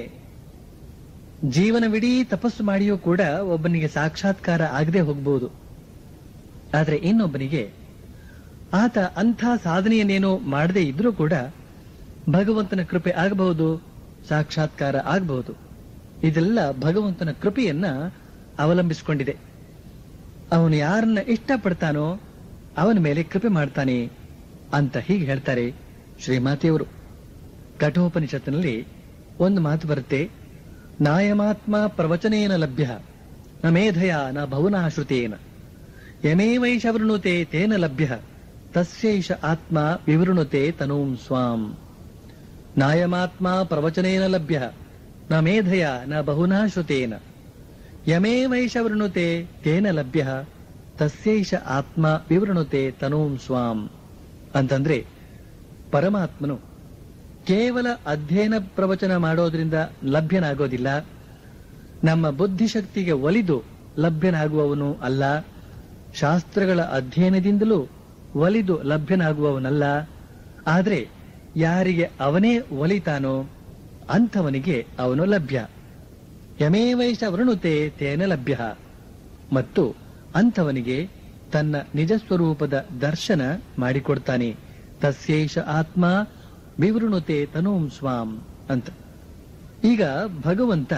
ಜೀವನವಿಡೀ ತಪಸ್ಸು ಮಾಡಿಯೂ ಕೂಡ ಒಬ್ಬನಿಗೆ ಸಾಕ್ಷಾತ್ಕಾರ ಆಗದೆ ಹೋಗ್ಬಹುದು ಆದ್ರೆ ಇನ್ನೊಬ್ಬನಿಗೆ ಆತ ಅಂಥ ಸಾಧನೆಯನ್ನೇನೋ ಮಾಡದೇ ಇದ್ರೂ ಕೂಡ ಭಗವಂತನ ಕೃಪೆ ಆಗಬಹುದು ಸಾಕ್ಷಾತ್ಕಾರ ಆಗಬಹುದು ಇದೆಲ್ಲ ಭಗವಂತನ ಕೃಪೆಯನ್ನ ಅವಲಂಬಿಸಿಕೊಂಡಿದೆ ಅವನು ಯಾರನ್ನ ಇಷ್ಟಪಡ್ತಾನೋ ಅವನ ಮೇಲೆ ಕೃಪೆ ಮಾಡ್ತಾನೆ ಅಂತ ಹೀಗೆ ಹೇಳ್ತಾರೆ ಶ್ರೀಮಾತೆಯವರು ಕಠೋಪನಿಷತ್ತಿನಲ್ಲಿ ಒಂದು ಮಾತು ಬರುತ್ತೆ ನಾಯಮಾತ್ಮ ಪ್ರವಚನೇನ ಲಭ್ಯ ನ ಮೇಧಯ ನ ಭವನಾಶ್ರುತೇನ ಯಮೇವೈಷ ವೃಣುತೆ ತೇನ ಲಭ್ಯ ತಸ್ಯೈಷ ಆತ್ಮ ವಿವೃಣುತೆ ತನೂಂ ಸ್ವಾಂ ನಾಯಮಾತ್ಮ ಪ್ರವಚನೇನ ಲಭ್ಯ ನ ಮೇಧಯ ನ ಬಹುನಾ ಶ್ರುತೇನ ಯಮೇವೈಷ ವೃಣುತೆ ತೇನ ಲಭ್ಯ ತಸ್ಯೈಷ ಆತ್ಮ ವಿವೃಣುತೆ ತನೂಂ ಸ್ವಾಂ ಅಂತಂದ್ರೆ ಪರಮಾತ್ಮನು ಕೇವಲ ಅಧ್ಯಯನ ಪ್ರವಚನ ಮಾಡೋದ್ರಿಂದ ಲಭ್ಯನಾಗೋದಿಲ್ಲ ನಮ್ಮ ಬುದ್ಧಿಶಕ್ತಿಗೆ ಒಲಿದು ಲಭ್ಯನಾಗುವವನು ಅಲ್ಲ ಶಾಸ್ತ್ರಗಳ ಅಧ್ಯಯನದಿಂದಲೂ ಒಲಿದು ಲಭ್ಯನಾಗುವವನಲ್ಲ ಆದ್ರೆ ಯಾರಿಗೆ ಅವನೇ ಒಲಿತಾನೋ ಅಂಥವನಿಗೆ ಅವನು ಲಭ್ಯ ಯಮೇವೈಷ ವೃಣುತೆ ತೇನ ಲಭ್ಯ ಮತ್ತು ಅಂಥವನಿಗೆ ತನ್ನ ನಿಜ ಸ್ವರೂಪದ ದರ್ಶನ ಮಾಡಿಕೊಡ್ತಾನೆ ತಸ್ಯೇಷ ಆತ್ಮ ವಿವೃಣುತೆ ತನೂಂ ಸ್ವಾಂ ಅಂತ ಈಗ ಭಗವಂತ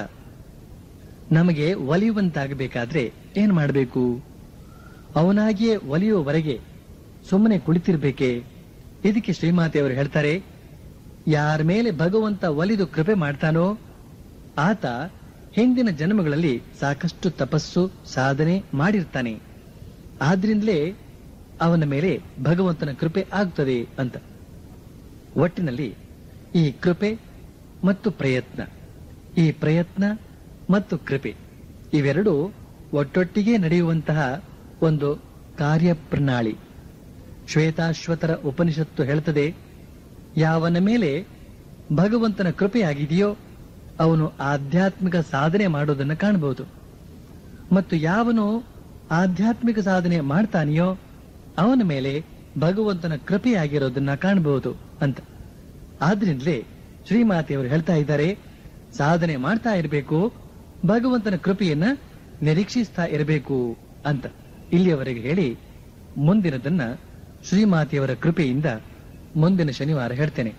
ನಮಗೆ ಒಲಿಯುವಂತಾಗಬೇಕಾದ್ರೆ ಏನ್ ಮಾಡಬೇಕು ಅವನಾಗಿಯೇ ಒಲಿಯುವವರೆಗೆ ಸುಮ್ಮನೆ ಕುಳಿತಿರ್ಬೇಕೆ ಇದಕ್ಕೆ ಶ್ರೀಮಾತೆಯವರು ಹೇಳ್ತಾರೆ ಯಾರ ಮೇಲೆ ಭಗವಂತ ಒಲಿದು ಕೃಪೆ ಮಾಡ್ತಾನೋ ಆತ ಹಿಂದಿನ ಜನ್ಮಗಳಲ್ಲಿ ಸಾಕಷ್ಟು ತಪಸ್ಸು ಸಾಧನೆ ಮಾಡಿರ್ತಾನೆ ಆದ್ರಿಂದಲೇ ಅವನ ಮೇಲೆ ಭಗವಂತನ ಕೃಪೆ ಆಗ್ತದೆ ಅಂತ ಒಟ್ಟಿನಲ್ಲಿ ಈ ಕೃಪೆ ಮತ್ತು ಪ್ರಯತ್ನ ಈ ಪ್ರಯತ್ನ ಮತ್ತು ಕೃಪೆ ಇವೆರಡೂ ಒಟ್ಟೊಟ್ಟಿಗೆ ನಡೆಯುವಂತಹ ಒಂದು ಕಾರ್ಯಪ್ರಣಾಳಿ ಶ್ವೇತಾಶ್ವತರ ಉಪನಿಷತ್ತು ಹೇಳ್ತದೆ ಯಾವನ ಮೇಲೆ ಭಗವಂತನ ಕೃಪೆಯಾಗಿದೆಯೋ ಅವನು ಆಧ್ಯಾತ್ಮಿಕ ಸಾಧನೆ ಮಾಡೋದನ್ನು ಕಾಣಬಹುದು ಮತ್ತು ಯಾವನು ಆಧ್ಯಾತ್ಮಿಕ ಸಾಧನೆ ಮಾಡ್ತಾನೆಯೋ ಅವನ ಮೇಲೆ ಭಗವಂತನ ಕೃಪೆಯಾಗಿರೋದನ್ನ ಕಾಣಬಹುದು ಅಂತ ಆದ್ರಿಂದಲೇ ಶ್ರೀಮಾತೆಯವರು ಹೇಳ್ತಾ ಇದ್ದಾರೆ ಸಾಧನೆ ಮಾಡ್ತಾ ಇರಬೇಕು ಭಗವಂತನ ಕೃಪೆಯನ್ನ ನಿರೀಕ್ಷಿಸ್ತಾ ಇರಬೇಕು ಅಂತ ಇಲ್ಲಿಯವರೆಗೆ ಹೇಳಿ ಮುಂದಿನದನ್ನ ಶ್ರೀಮಾತೆಯವರ ಕೃಪೆಯಿಂದ ಮುಂದಿನ ಶನಿವಾರ ಹೇಳ್ತೇನೆ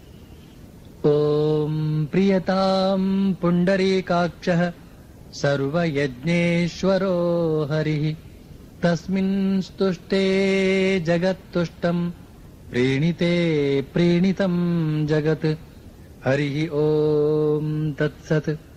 ಓಂ ಪ್ರಿಯತಾಂ ಪುಂಡರೀಕಾಕ್ಷ ಸರ್ವಯಜ್ಞೇಶ್ವರೋ ಹರಿ ತಸ್ಮಿನ್ ಸ್ತುಷ್ಟೇ ಜಗತ್ತುಷ್ಟಂ ಪ್ರೀಣಿತೆ ಪ್ರೀಣಿತಂ ಜಗತ್ ಹರಿ ಓಂ ತತ್ಸತ್